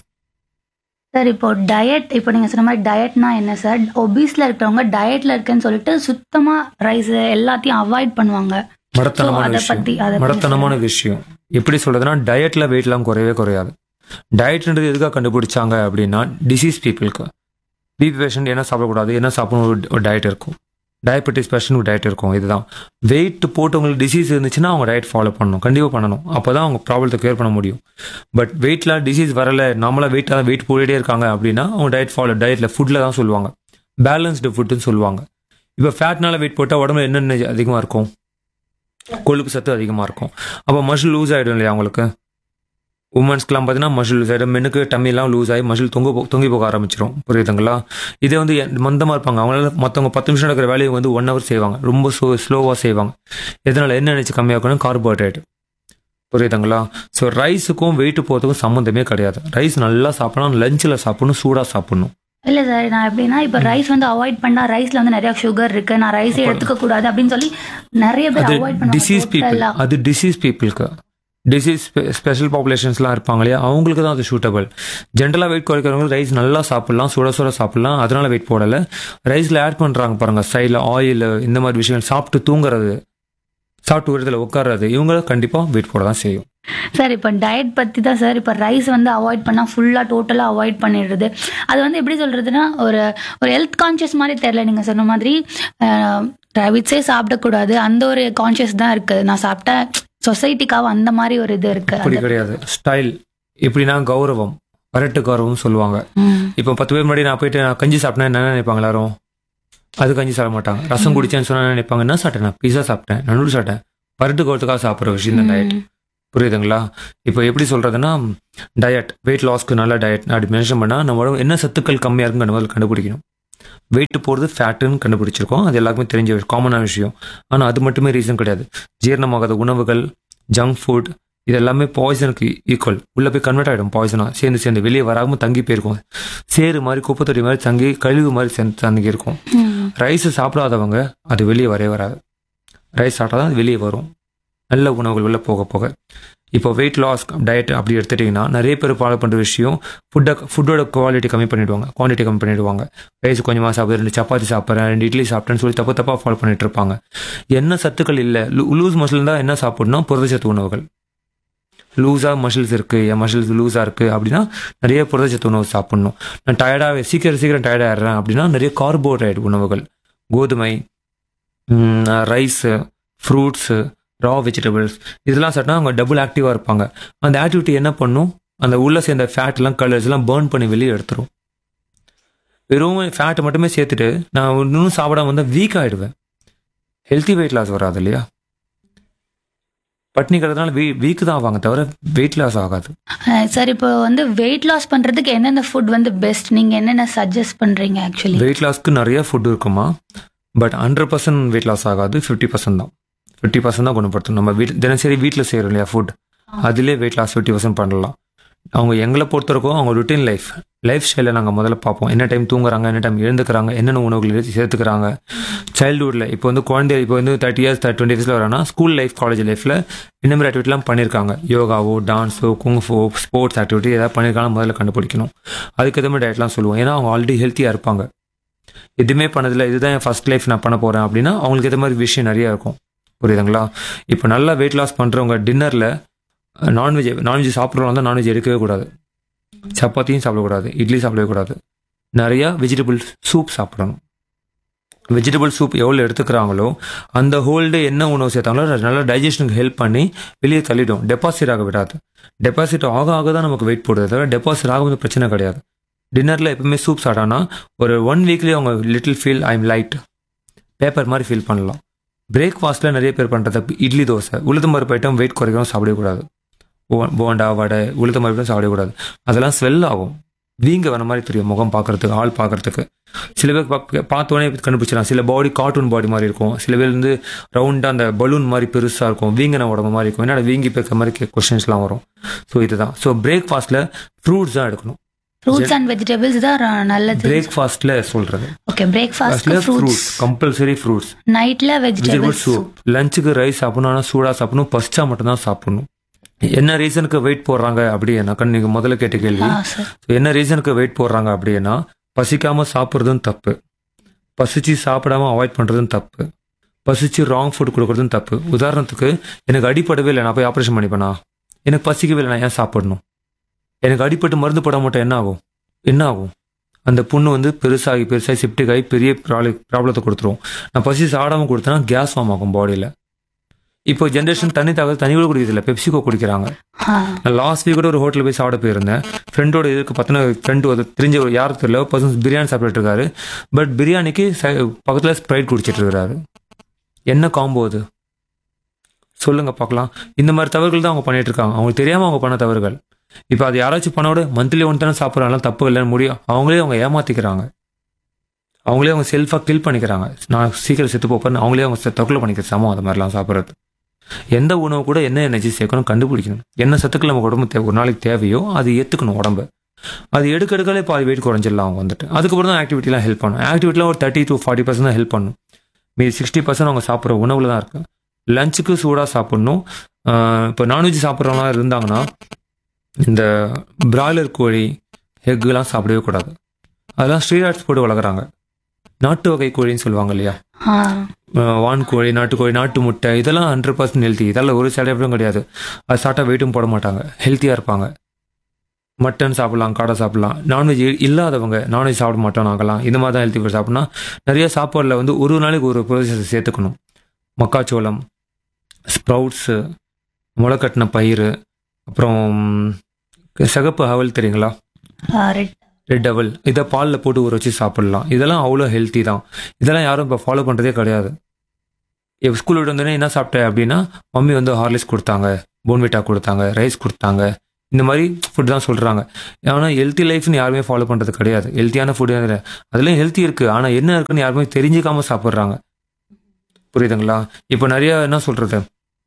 [SPEAKER 2] sir இப்போ டயட் இப்போ நீங்க சொன்ன மாதிரி டயட்னா என்ன சார் ஒபீஸ்ல இருக்கிறவங்க டயட்ல இருக்கேன்னு சொல்லிட்டு சுத்தமா ரைஸ் எல்லாத்தையும் அவாய்ட் பண்ணுவாங்க
[SPEAKER 1] மடத்தனமான
[SPEAKER 2] அதை
[SPEAKER 1] விஷயம்
[SPEAKER 2] பத்தி- அதை பத்தி
[SPEAKER 1] மடத்தனமான விஷயம் எப்படி சொல்றதுன்னா டயட்ல வெயிட்லாம் குறையவே குறையாது டயட்ன்றது எதுக்காக கண்டுபிடிச்சாங்க அப்படின்னா டிசீஸ் பீப்புளுக்கு பிபி பேஷண்ட் என்ன சாப்பிடக்கூடாது என்ன சாப்பிடணும் ஒரு- ஒரு டயட் இருக்கும் டயபெட்டிஸ் பேஷண்ட் ஒரு டயட் இருக்கும் இதுதான் வெயிட் போட்டவங்களுக்கு டிசீஸ் இருந்துச்சுன்னா அவங்க டயட் ஃபாலோ பண்ணணும் கண்டிப்பாக பண்ணணும் அப்போ தான் அவங்க ப்ராப்ளத்தை கிளியர் பண்ண முடியும் பட் வெயிட்ல டிசீஸ் வரல நார்மலாக வெயிட்டாக வெயிட் போயிட்டே இருக்காங்க அப்படின்னா அவங்க டயட் ஃபாலோ டயட்டில் ஃபுட்டில் தான் சொல்லுவாங்க பேலன்ஸ்டு ஃபுட்டுன்னு சொல்லுவாங்க இப்போ ஃபேட்னால வெயிட் போட்டால் உடம்புல என்னென்ன அதிகமாக இருக்கும் கொழுப்பு சத்து அதிகமாக இருக்கும் அப்போ மசில் லூஸ் ஆகிடும் இல்லையா அவங்களுக்கு உமன்ஸ்க்குலாம் பார்த்தீங்கன்னா மசில் லூஸ் ஆகிடும் மெனுக்கு டம்மிலாம் லூஸ் ஆகி மசில் தொங்க போ- தொங்கி போக ஆரம்பிச்சிடும் புரியுதுங்களா இதே வந்து எ- மந்தமாக இருப்பாங்க அவங்களால மற்றவங்க பத்து நிமிஷம் நடக்கிற வேலையை வந்து ஒன் ஹவர் செய்வாங்க ரொம்ப ஸ்லோ ஸ்லோவாக செய்வாங்க எதனால் என்ன நினச்சி கம்மியாக்கணும் கார்போஹைட்ரேட் புரியுதுங்களா ஸோ ரைஸுக்கும் வெயிட் போகிறதுக்கும் சம்மந்தமே கிடையாது ரைஸ் நல்லா சாப்பிடணும் லஞ்சில் சாப்பிடணும் சூடாக சாப்பிடணும்
[SPEAKER 2] இல்ல சார் நான் எப்படின்னா இப்போ ரைஸ் வந்து அவாய்ட் பண்ணா ரைஸ்ல வந்து நிறைய சுகர் இருக்கு நான் ரைஸே எடுத்துக்க கூடாது அப்படின்னு சொல்லி நிறைய பேர்
[SPEAKER 1] அது
[SPEAKER 2] அவாய்ட்
[SPEAKER 1] டிசீஸ் பீப்புள்
[SPEAKER 2] பண்ணுவாங்க
[SPEAKER 1] அது டிசீஸ் பீப்புளுக்கு டிசீஸ் ஸ்பெஷல் பாப்புலேஷன்ஸ்லாம் இருப்பாங்க இல்லையா அவங்களுக்கு தான் அது சூட்டபிள் ஜென்ரலாக வெயிட் குறைக்கிறவங்க ரைஸ் நல்லா சாப்பிடலாம் சுட சுட சாப்பிடலாம் அதனால வெயிட் போடலை ரைஸில் ஆட் பண்ணுறாங்க பாருங்க சைடில் ஆயில் இந்த மாதிரி விஷயங்கள் சாப்பிட்டு தூங்குறது சாப்பிட்டு ஒரு இடத்துல உட்கார்றது இவங்க கண்டிப்பாக வெயிட் போட தான் செய்யும்
[SPEAKER 2] சார் இப்போ டயட் பத்தி தான் சார் இப்போ ரைஸ் வந்து அவாய்ட் பண்ணா ஃபுல்லா டோட்டலா அவாய்ட் பண்ணிடுறது அது வந்து எப்படி சொல்றதுன்னா ஒரு ஒரு ஹெல்த் கான்ஷியஸ் மாதிரி தெரியல நீங்க சொன்ன மாதிரி ரவிட்ஸே சாப்பிடக்கூடாது அந்த ஒரு கான்ஷியஸ் தான் இருக்கு நான் சாப்பிட்டா சொசைட்டிக்காக அந்த மாதிரி ஒரு இது இருக்கு
[SPEAKER 1] அப்படி கிடையாது ஸ்டைல் எப்படின்னா கௌரவம் வரட்டு கௌரவம் சொல்லுவாங்க
[SPEAKER 2] ம்.
[SPEAKER 1] இப்போ பத்து பேர் முன்னாடி நான் போயிட்டு நான் கஞ்சி சாப்பிட்டேன் என்ன நினைப்பாங்க எல்லாரும் அது கஞ்சி சாப்பிட மாட்டாங்க ரசம் குடிச்சேன்னு சொன்னா என்ன நினைப்பாங்க என்ன சாப்பிட்டேன் நான் பீஸா சாப்பிட்டேன் நன்னூறு சாப்பிட்டேன் பருட்டு கோரத்துக்காக சாப்பிட்ற விஷயம் தான் டயட்
[SPEAKER 2] ம்.
[SPEAKER 1] புரியுதுங்களா இப்போ எப்படி சொல்றதுன்னா டயட் வெயிட் லாஸ்க்கு நல்ல டயட் அப்படி மென்ஷன் பண்ணால் நம்ம உடம்பு என்ன சத்துக்கள் கம்மியாக இருக்குன்னு முதல்ல கண்டுபிடிக்கணும் வெயிட் போகிறது ஃபேட்டுன்னு கண்டுபிடிச்சிருக்கோம் அது எல்லாருக்குமே தெரிஞ்ச காமனான விஷயம் ஆனால் அது மட்டுமே ரீசன் கிடையாது ஜீரணமாகாத உணவுகள் ஜங்க் ஃபுட் இது எல்லாமே பாய்சனுக்கு ஈக்குவல் உள்ளே போய் கன்வெர்ட் ஆகிடும் பாய்சனாக சேர்ந்து சேர்ந்து வெளியே வராமல் தங்கி போயிருக்கும் சேறு மாதிரி குப்பைத்தொட்டி மாதிரி தங்கி கழிவு மாதிரி சேர்ந்து தங்கி இருக்கும்
[SPEAKER 2] ம்.
[SPEAKER 1] ரைஸ் சாப்பிடாதவங்க அது வெளியே வரவே வராது ரைஸ் சாப்பிட்டா தான் அது வெளியே வரும் நல்ல உணவுகள் உள்ள போக போக இப்போ வெயிட் லாஸ் டயட் அப்படி எடுத்துட்டிங்கன்னா நிறைய பேர் ஃபாலோ பண்ணுற விஷயம் ஃபுட்டை ஃபுட்டோட குவாலிட்டி கம்மி பண்ணிடுவாங்க குவான்டிட்டி கம்மி பண்ணிடுவாங்க ரைஸ் கொஞ்சமாக சாப்பிட்றேன் ரெண்டு சப்பாத்தி சாப்பிட்றேன் ரெண்டு இட்லி சாப்பிட்டேன்னு சொல்லி தப்பு தப்பாக ஃபாலோ பண்ணிட்டு இருப்பாங்க என்ன சத்துக்கள் இல்லை லூஸ் மசில் தான் என்ன சாப்பிடணும் புரதச்சத்து உணவுகள் லூஸாக மசில்ஸ் இருக்குது என் மசில்ஸ் லூஸாக இருக்குது அப்படின்னா நிறைய புரதச்சத்து உணவு சாப்பிடணும் நான் டயர்டாக சீக்கிரம் சீக்கிரம் டயர்டாகிடுறேன் அப்படின்னா நிறைய கார்போஹைட்ரேட் உணவுகள் கோதுமை ரைஸு ஃப்ரூட்ஸு ரா வெஜிடபிள்ஸ் இதெல்லாம் சாப்பிட்டா அவங்க டபுள் ஆக்டிவாக இருப்பாங்க அந்த ஆக்டிவிட்டி என்ன பண்ணும் அந்த உள்ள சேர்ந்த ஃபேட்லாம் கலர்ஸ் எல்லாம் பேர்ன் பண்ணி வெளியே எடுத்துரும் வெறும் ஃபேட்டை மட்டுமே சேர்த்துட்டு நான் இன்னும் சாப்பிடாம வந்தால் வீக் ஆகிடுவேன் ஹெல்த்தி வெயிட் லாஸ் வராது இல்லையா பட்னி கிடறதுனால வீ வீக் தான் ஆவாங்க தவிர வெயிட் லாஸ் ஆகாது
[SPEAKER 2] அஹ் சார் இப்போ வந்து வெயிட் லாஸ் பண்றதுக்கு என்னென்ன ஃபுட் வந்து பெஸ்ட் நீங்க என்னென்ன சஜஸ்ட் பண்றீங்க ஆக்சுவலி
[SPEAKER 1] வெயிட் லாஸ்க்கு நிறைய ஃபுட் இருக்குமா but hundred percent weight loss ஆகாது ஃபிஃப்டி பர்சன்ட் தான் ஃபிஃப்டி பர்சன்ட் தான் குணப்படுத்தும் நம்ம வீட் தினசரி வீட்டில் செய்கிறோம் இல்லையா ஃபுட் அதிலே வெயிட் லாஸ் ஃபிஃப்டி பர்சன்ட் பண்ணலாம் அவங்க எங்களை பொறுத்தவரைக்கும் அவங்க ருட்டீன் லைஃப் லைஃப் ஸ்டைலை நாங்கள் முதல்ல பார்ப்போம் என்ன டைம் தூங்குறாங்க என்ன டைம் எழுந்துக்கிறாங்க என்னென்ன உணவுகள் எடுத்து சேர்த்துக்கிறாங்க சைல்டுஹுட்டில் இப்போ வந்து குழந்தை இப்போ வந்து தேர்ட்டி இயர்ஸ் டுவெண்ட்டி இயர்ஸில் வரானா ஸ்கூல் லைஃப் காலேஜ் லைஃப்பில் இந்த மாதிரி ஆக்டிவிட்டிலாம் பண்ணியிருக்காங்க யோகாவோ டான்ஸோ குங்ஃபோ ஸ்போர்ட்ஸ் ஆக்டிவிட்டி ஏதாவது பண்ணியிருக்காங்க முதல்ல கண்டுபிடிக்கணும் அதுக்கேற்ற மாதிரி டயட்லாம் சொல்லுவோம் ஏன்னா அவங்க ஆல்ரெடி ஹெல்த்தியாக இருப்பாங்க எதுவுமே பண்ணதில்ல இதுதான் என் ஃபர்ஸ்ட் லைஃப் நான் பண்ண போகிறேன் அப்படின்னா அவங்களுக்கு ஏற்ற மாதிரி விஷயம் நிறைய இருக்கும் புரியுதுங்களா இப்போ நல்லா வெயிட் லாஸ் பண்ணுறவங்க டின்னரில் நான்வெஜ் நான்வெஜ் சாப்பிட்றவங்க தான் நான்வெஜ் எடுக்கவே கூடாது சப்பாத்தியும் சாப்பிடக்கூடாது இட்லி சாப்பிடவே கூடாது நிறையா வெஜிடபிள் சூப் சாப்பிடணும் வெஜிடபிள் சூப் எவ்வளோ எடுத்துக்கிறாங்களோ அந்த ஹோல் டே என்ன உணவு சேர்த்தாங்களோ அது நல்லா டைஜஷனுக்கு ஹெல்ப் பண்ணி வெளியே தள்ளிடும் டெபாசிட் ஆக விடாது டெபாசிட் ஆக ஆக தான் நமக்கு வெயிட் போடுறது தவிர டெபாசிட் ஆகும்போது பிரச்சனை கிடையாது டின்னரில் எப்பவுமே சூப் சாப்பிட்டானா ஒரு ஒன் வீக்லேயே அவங்க little feel I am light paper மாதிரி ஃபீல் பண்ணலாம் பிரேக்ஃபாஸ்ட்டில் நிறைய பேர் பண்ணுறது இட்லி தோசை உளுத்தம் பருப்பு ஐட்டம் வெயிட் குறைக்கவும் சாப்பிடக்கூடாது போ- போண்டா வடை உளுத்தம் பருப்பு சாப்பிடக்கூடாது அதெல்லாம் ஸ்வெல் ஆகும் வீங்க வர மாதிரி தெரியும் முகம் பார்க்கறதுக்கு ஆள் பார்க்கறதுக்கு சில பேர் பா- பார்த்தோன்னே கண்டுபிடிச்சிடலாம் சில பாடி கார்ட்டூன் பாடி மாதிரி இருக்கும் சில பேர் வந்து ரவுண்டாக அந்த பலூன் மாதிரி பெருசாக இருக்கும் வீங்கின உடம்பு மாதிரி இருக்கும் என்னடா வீங்கி பேக்க மாதிரி கொஸ்டின்ஸ்லாம் வரும் ஸோ இதுதான் ஸோ பிரேக்ஃபாஸ்ட்டில் ஃப்ரூட்ஸ் தான் எடுக்கணும்
[SPEAKER 2] ஃப்ரூட்ஸ் அண்ட் வெஜிடபிள்ஸ் தான் ர- நல்லது
[SPEAKER 1] பிரேக்ஃபாஸ்ட்டில் சொல்கிறது
[SPEAKER 2] ஓகே பிரேக்ஃபாஸ்ட்க்கு
[SPEAKER 1] ஃப்ரூட்ஸ்
[SPEAKER 2] ஃப்ரூட்ஸ்
[SPEAKER 1] கம்பல்சரி ஃப்ரூட்ஸ்
[SPEAKER 2] நைட்ல
[SPEAKER 1] வெஜிடபிள்
[SPEAKER 2] வெஜிடபிள்ஸ்
[SPEAKER 1] சூப் லஞ்சுக்கு ரைஸ் சாப்பிடணும் ஆனால் சூடாக சாப்பிடணும் பசிச்சா மட்டும்தான் சாப்பிடணும் என்ன ரீசனுக்கு வெயிட் போடுறாங்க அப்படின்னாக்கா நீங்கள் முதல்ல கேட்ட கேள்வி
[SPEAKER 2] ஆ சார்
[SPEAKER 1] என்ன ரீசனுக்கு வெயிட் போடுறாங்க அப்படின்னா பசிக்காம சாப்பிட்றதும் தப்பு பசிச்சு சாப்பிடாம அவாய்ட் பண்ணுறதும் தப்பு பசிச்சு ராங் ஃபுட் கொடுக்குறதும் தப்பு உதாரணத்துக்கு எனக்கு அடிப்படவே இல்லை நான் போய் ஆப்ரேஷன் பண்ணிப்பேனா எனக்கு பசிக்கவே இல்லை நான் ஏன் சாப்பிடணும் எனக்கு அடிப்பட்டு மருந்து போட மாட்டேன் என்ன ஆகும் என்ன ஆகும் அந்த புண்ணு வந்து பெருசாகி பெருசாகி செப்டிக் ஆகி பெரிய ப்ராப்ளத்தை கொடுத்துரும் நான் பசி சாப்பிடாம கொடுத்தேன்னா கேஸ் ஃபார்ம் ஆகும் பாடியில் இப்போ ஜென்ரேஷன் தண்ணி தாக தண்ணி கூட குடிக்கிறதில்ல பெப்சிகோ குடிக்கிறாங்க
[SPEAKER 2] ஆ
[SPEAKER 1] நான் லாஸ்ட் வீக் கூட ஒரு ஹோட்டலில் போய் சாப்பிட போயிருந்தேன் ஃப்ரெண்டோட இதுக்கு பத்தின ஃப்ரெண்டு ஒரு தெரிஞ்ச ஒரு யாருக்கு தெரியல பர்சன்ஸ் பிரியாணி சாப்பிட்டு இருக்காரு பட் பிரியாணிக்கு பக்கத்தில் ஸ்ப்ரைட் குடிச்சிட்டு இருக்காரு என்ன காம்போ அது சொல்லுங்க பார்க்கலாம் இந்த மாதிரி தவறுகள் தான் அவங்க பண்ணிட்டு இருக்காங்க அவங்களுக்கு தெரியாம அவங்க பண்ண தவறுகள் இப்போ அது யாராச்சும் பண்ணோட மந்த்லி ஒன் தானே சாப்பிட்றாங்க தப்பு இல்லைன்னு முடியும் அவங்களே அவங்க ஏமாத்திக்கிறாங்க அவங்களே அவங்க செல்ஃபாக கில் பண்ணிக்கிறாங்க நான் சீக்கிரம் செத்து போப்பேன்னு அவங்களே அவங்க செ- தற்கொலை பண்ணிக்கிற சமம் அது மாதிரிலாம் சாப்பிட்றது எந்த உணவு கூட என்ன எனர்ஜி சேர்க்கணும் கண்டுபிடிக்கணும் என்ன சத்துக்கள் நம்ம உடம்பு தேவை ஒரு நாளைக்கு தேவையோ அது ஏற்றுக்கணும் உடம்பு அது எடுக்க எடுக்கலே பாதி வெயிட் குறைஞ்சிடலாம் அவங்க வந்துட்டு அதுக்கப்புறம் தான் ஆக்டிவிட்டிலாம் ஹெல்ப் பண்ணும் ஆக்டிவிட்டிலாம் ஒரு தேர்ட்டி டு ஃபார்ட்டி பர்சன்ட் தான் ஹெல்ப் பண்ணும் மீதி சிக்ஸ்டி பர்சன்ட் அவங்க சாப்பிட்ற உணவுல தான் இருக்கு லஞ்சுக்கு சூடாக சாப்பிடணும் இப்போ நான்வெஜ் சாப்பிட்றவங்க இருந்தாங்கன்னா இந்த பிராய்லர் கோழி எக்குலாம் சாப்பிடவே கூடாது அதெல்லாம் ஸ்ரீராட்ஸ் போட்டு வளர்க்குறாங்க நாட்டு வகை கோழின்னு சொல்லுவாங்க இல்லையா
[SPEAKER 2] ஆ
[SPEAKER 1] அஹ் வான்கோழி நாட்டுக்கோழி நாட்டு முட்டை இதெல்லாம் ஹண்ட்ரட் பர்சன்ட் ஹெல்த்தி இதெல்லாம் ஒரு சைடு எப்படியும் கிடையாது அது சாப்பிட்டா வெயிட்டும் போட மாட்டாங்க ஹெல்த்தியாக இருப்பாங்க மட்டன் சாப்பிடலாம் காடை சாப்பிடலாம் நான்வெஜ் இல்லாதவங்க நான்வெஜ் சாப்பிட மாட்டோம் நாங்களாம் இந்த மாதிரி தான் ஹெல்த்தி ஃபுட் சாப்பிட்னா நிறைய சாப்பாடில் வந்து ஒரு நாளைக்கு ஒரு புரதச்சத்தை சேர்த்துக்கணும் மக்காச்சோளம் ஸ்ப்ரவுட்ஸு முளைக்கட்டின பயிர் அப்புறம் சிகப்பு அவல் தெரியுங்களா
[SPEAKER 2] ரெட்
[SPEAKER 1] ரெட் அவல் இதை பாலில் போட்டு ஊற வச்சு சாப்பிடலாம் இதெல்லாம் அவ்வளோ ஹெல்த்தி தான் இதெல்லாம் யாரும் இப்போ ஃபாலோ பண்ணுறதே கிடையாது இப்போ ஸ்கூல் விட்டு வந்தோடனே என்ன சாப்பிட்டேன் அப்படின்னா மம்மி வந்து ஹார்லிக்ஸ் கொடுத்தாங்க போன்விட்டா கொடுத்தாங்க ரைஸ் கொடுத்தாங்க இந்த மாதிரி ஃபுட் தான் சொல்கிறாங்க ஆனால் ஹெல்த்தி லைஃப்னு யாருமே ஃபாலோ பண்ணுறது கிடையாது ஹெல்த்தியான ஃபுட் அதுலேயும் ஹெல்த்தி இருக்குது ஆனால் என்ன இருக்குன்னு யாருமே தெரிஞ்சுக்காம சாப்பிட்றாங்க புரியுதுங்களா இப்போ நிறைய என்ன சொல்கிறது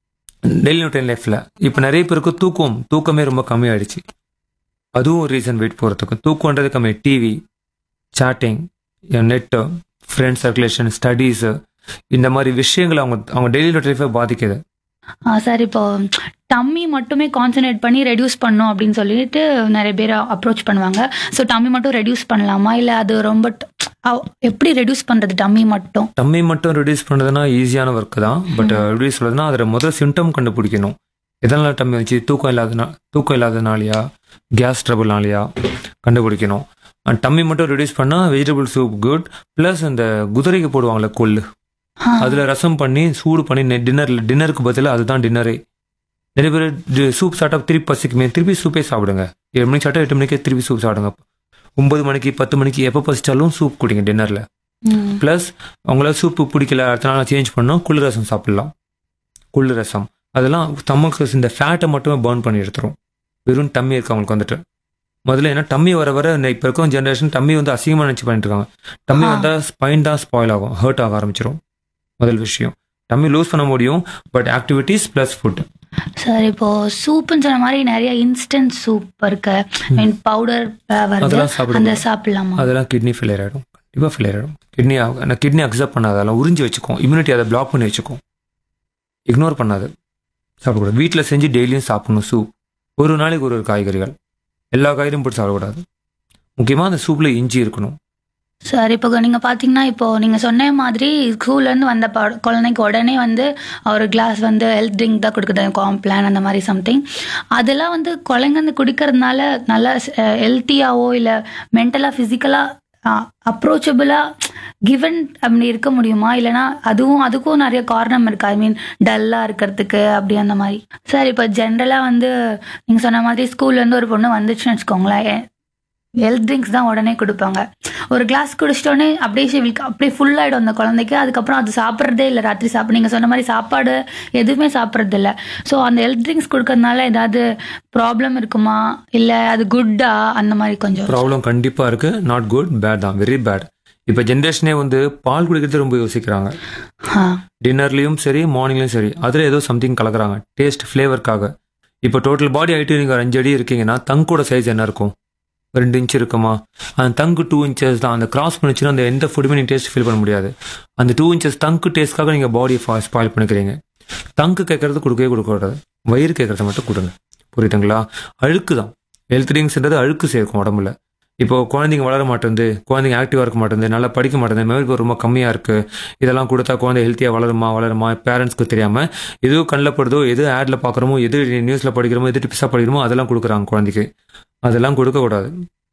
[SPEAKER 1] டெய்லி ரொட்டீன் லைஃப்பில் இப்போ நிறைய பேருக்கு தூக்கம் தூக்கமே ரொம்ப கம்மியாயிடுச்சு அதுவும் ஒரு ரீசன் வெயிட் போகிறதுக்கு தூக்கம்ன்றது கம்மி TV chatting net friends circulation studies இந்த மாதிரி விஷயங்கள் அவங்க அவங்க டெய்லி லைஃபை பாதிக்குது
[SPEAKER 2] ஆ, சார் இப்போ டம்மி மட்டுமே கான்சென்ட்ரேட் பண்ணி ரெடியூஸ் பண்ணும் அப்படின்னு சொல்லிட்டு நிறைய பேர் அப்ரோச் பண்ணுவாங்க ஸோ டம்மி மட்டும் ரெடியூஸ் பண்ணலாமா இல்லை அது ரொம்ப ட- அவ்- எப்படி ரெடியூஸ் பண்ணுறது டம்மி மட்டும்
[SPEAKER 1] டம்மி மட்டும் ரெடியூஸ் பண்ணுறதுனா ஈஸியான ஒர்க் தான் பட் எப்படி சொல்றதுன்னா அதில் முதல் சிம்டம் கண்டுபிடிக்கணும் எதனால டம்மி வந்துச்சு தூக்கம் இல்லாதனா தூக்கம் இல்லாதனாலயா கேஸ் ட்ரபிள்னாலயா கண்டுபிடிக்கணும் டம்மி மட்டும் ரெடியூஸ் பண்ணால் வெஜிடபிள் சூப் குட் ப்ளஸ் இந்த குதிரைக்கு போடுவாங்கல்ல கொள்ளு
[SPEAKER 2] ஆ,
[SPEAKER 1] அதில் ரசம் பண்ணி சூடு பண்ணி டின்னரில் டின்னருக்கு பதிலாக அதுதான் டின்னரே நிறைய பேர் சூப் சாப்பிட்டா திருப்பி பசிக்குமே திருப்பி சூப்பே சாப்பிடுங்க ஏழு மணிக்கு சாப்பிட்டா எட்டு மணிக்கே திருப்பி சூப் சாப்பிடுங்க ஒன்பது மணிக்கு பத்து மணிக்கு எப்போ பசிச்சாலும் சூப் குடிங்க டின்னரில்
[SPEAKER 2] ம்.
[SPEAKER 1] ப்ளஸ் அவங்கள சூப்பு பிடிக்கல அடுத்த நாள் சேஞ்ச் பண்ணோம் குளிர் ரசம் சாப்பிடலாம் குளிர் ரசம் அதெல்லாம் ஸ்டமக்கு இந்த ஃபேட்டை மட்டுமே பர்ன் பண்ணி எடுத்துரும் வெறும் டம்மி இருக்கு அவங்களுக்கு வந்துட்டு முதல்ல ஏன்னா டம்மி வர வர இந்த இப்போ இருக்கும் ஜென்ரேஷன் டம்மி வந்து அசிங்கமாக நினச்சி பண்ணிட்டு இருக்காங்க டம்மி
[SPEAKER 2] ஆ.
[SPEAKER 1] வந்தால் ஸ்பைன் தான் ஸ்பாயில் ஆகும் ஹர்ட் ஆக ஆரம்பிச்சிடும் முதல் விஷயம் டம்மி லூஸ் பண்ண முடியும் but activities plus food
[SPEAKER 2] sir இப்போ சூப்புன்னு சொன்ன மாதிரி நிறைய இன்ஸ்டன்ட் சூப் இருக்கு மீன் பவுடர் வருது
[SPEAKER 1] அதெல்லாம் சாப்பிடுங்க.
[SPEAKER 2] அந்த சாப்பிடலாமா
[SPEAKER 1] அதெல்லாம் கிட்னி ஃபெயிலியர் ஆகிடும் கண்டிப்பாக ஃபெயிலியர் ஆகிடும் கிட்னி நான் கிட்னி அக்செப்ட் பண்ணாது அதெல்லாம் உறிஞ்சி வச்சுக்கும் இம்யூனிட்டி அதை பிளாக் பண்ணி வச்சுக்கும் இக்னோர் பண்ணாது சாப்பிடக்கூடாது வீட்டில் செஞ்சு டெய்லியும் சாப்பிடணும் சூப் ஒரு நாளைக்கு ஒரு ஒரு காய்கறிகள் எல்லா காய்கறியும் போட்டு சாப்பிடக்கூடாது முக்கியமாக அந்த சூப்பில் இஞ்சி இருக்கணும்
[SPEAKER 2] சார் இப்போ நீங்க பாத்தீங்கன்னா இப்போ நீங்க சொன்ன மாதிரி ஸ்கூல்ல இருந்து வந்த ப- குழந்தைக்கு உடனே வந்து ஒரு கிளாஸ் வந்து ஹெல்த் ட்ரிங்க் தான் கொடுக்குது காம்ப்ளான் அந்த மாதிரி சம்திங் அதெல்லாம் வந்து குழந்தைங்க வந்து குடிக்கிறதுனால நல்லா ஹெல்த்தியாவோ இல்லை மென்டலாக ஃபிசிக்கலாக அப்ரோச்சபிளாக கிவன் அப்படி இருக்க முடியுமா இல்லைனா அதுவும் அதுக்கும் நிறைய காரணம் இருக்கு ஐ மீன் டல்லாக இருக்கிறதுக்கு அப்படி அந்த மாதிரி சார் இப்போ ஜென்ரலாக வந்து நீங்கள் சொன்ன மாதிரி ஸ்கூல்லேருந்து ஒரு பொண்ணு வந்துச்சுன்னு வச்சுக்கோங்களேன் ஹெல்த் ட்ரிங்க்ஸ் தான் உடனே கொடுப்பாங்க ஒரு கிளாஸ் குடிச்சிட்டோன்னே அப்படியே சிவிக்கு அப்படியே full ஆயிடும் அந்த குழந்தைக்கு அதுக்கப்புறம் அது சாப்பிட்றதே இல்லை ராத்திரி சாப்பிட நீங்கள் சொன்ன மாதிரி சாப்பாடு எதுவுமே சாப்பிட்றது இல்லை ஸோ அந்த ஹெல்த் ட்ரிங்க்ஸ் கொடுக்கறதுனால ஏதாவது ப்ராப்ளம் இருக்குமா இல்லை அது குட்டா அந்த மாதிரி கொஞ்சம்
[SPEAKER 1] ப்ராப்ளம் கண்டிப்பாக இருக்குது நாட் குட் பேட் தான் வெரி பேட் இப்போ ஜென்ரேஷனே வந்து பால் குடிக்கிறது ரொம்ப யோசிக்கிறாங்க
[SPEAKER 2] ஆ
[SPEAKER 1] டின்னர்லேயும் சரி மார்னிங்லேயும் சரி அதில் ஏதோ சம்திங் கலக்குறாங்க டேஸ்ட் ஃப்ளேவருக்காக இப்போ டோட்டல் பாடி ஹைட்டு நீங்கள் ஒரு அஞ்சு அடி இருக்கீங்கன்னா தங்கோட சைஸ் என்ன இருக்கும் ரெண்டு இன்ச் இருக்குமா அந்த தங்கு டூ இன்ச்சஸ் தான் அந்த கிராஸ் பண்ணிச்சுன்னா அந்த எந்த ஃபுட்டுமே நீங்கள் டேஸ்ட் ஃபீல் பண்ண முடியாது அந்த டூ இன்ச்சஸ் தங்கு டேஸ்ட்காக நீங்கள் பாடியை ஸ்பாயில் பண்ணிக்கிறீங்க தங்கு கேட்கறது கொடுக்கவே கொடுக்கக்கூடாது வயிறு கேட்கறத மட்டும் கொடுங்க புரியுதுங்களா அழுக்கு தான் ஹெல்த் ட்ரிங்க்ஸ்ன்றது அழுக்கு சேர்க்கும் உடம்புல இப்போ குழந்தைங்க வளர மாட்டேங்குது குழந்தைங்க ஆக்டிவாக இருக்க மாட்டேங்குது நல்லா படிக்க மாட்டேங்குது மெமரி பவர் ரொம்ப கம்மியாக இருக்குது இதெல்லாம் கொடுத்தா குழந்தை ஹெல்த்தியாக வளருமா வளருமா பேரண்ட்ஸ்க்கு தெரியாமல் எது கண்ணில் படுதோ எது ஆடில் பார்க்குறோமோ எது நியூஸில் படிக்கிறோமோ எது டிப்ஸாக படிக்கிறோமோ அதெல்லாம் கொடுக்குறாங்க குழந்தைக்கு அதெல்லாம் கொடுக்கக்கூடாது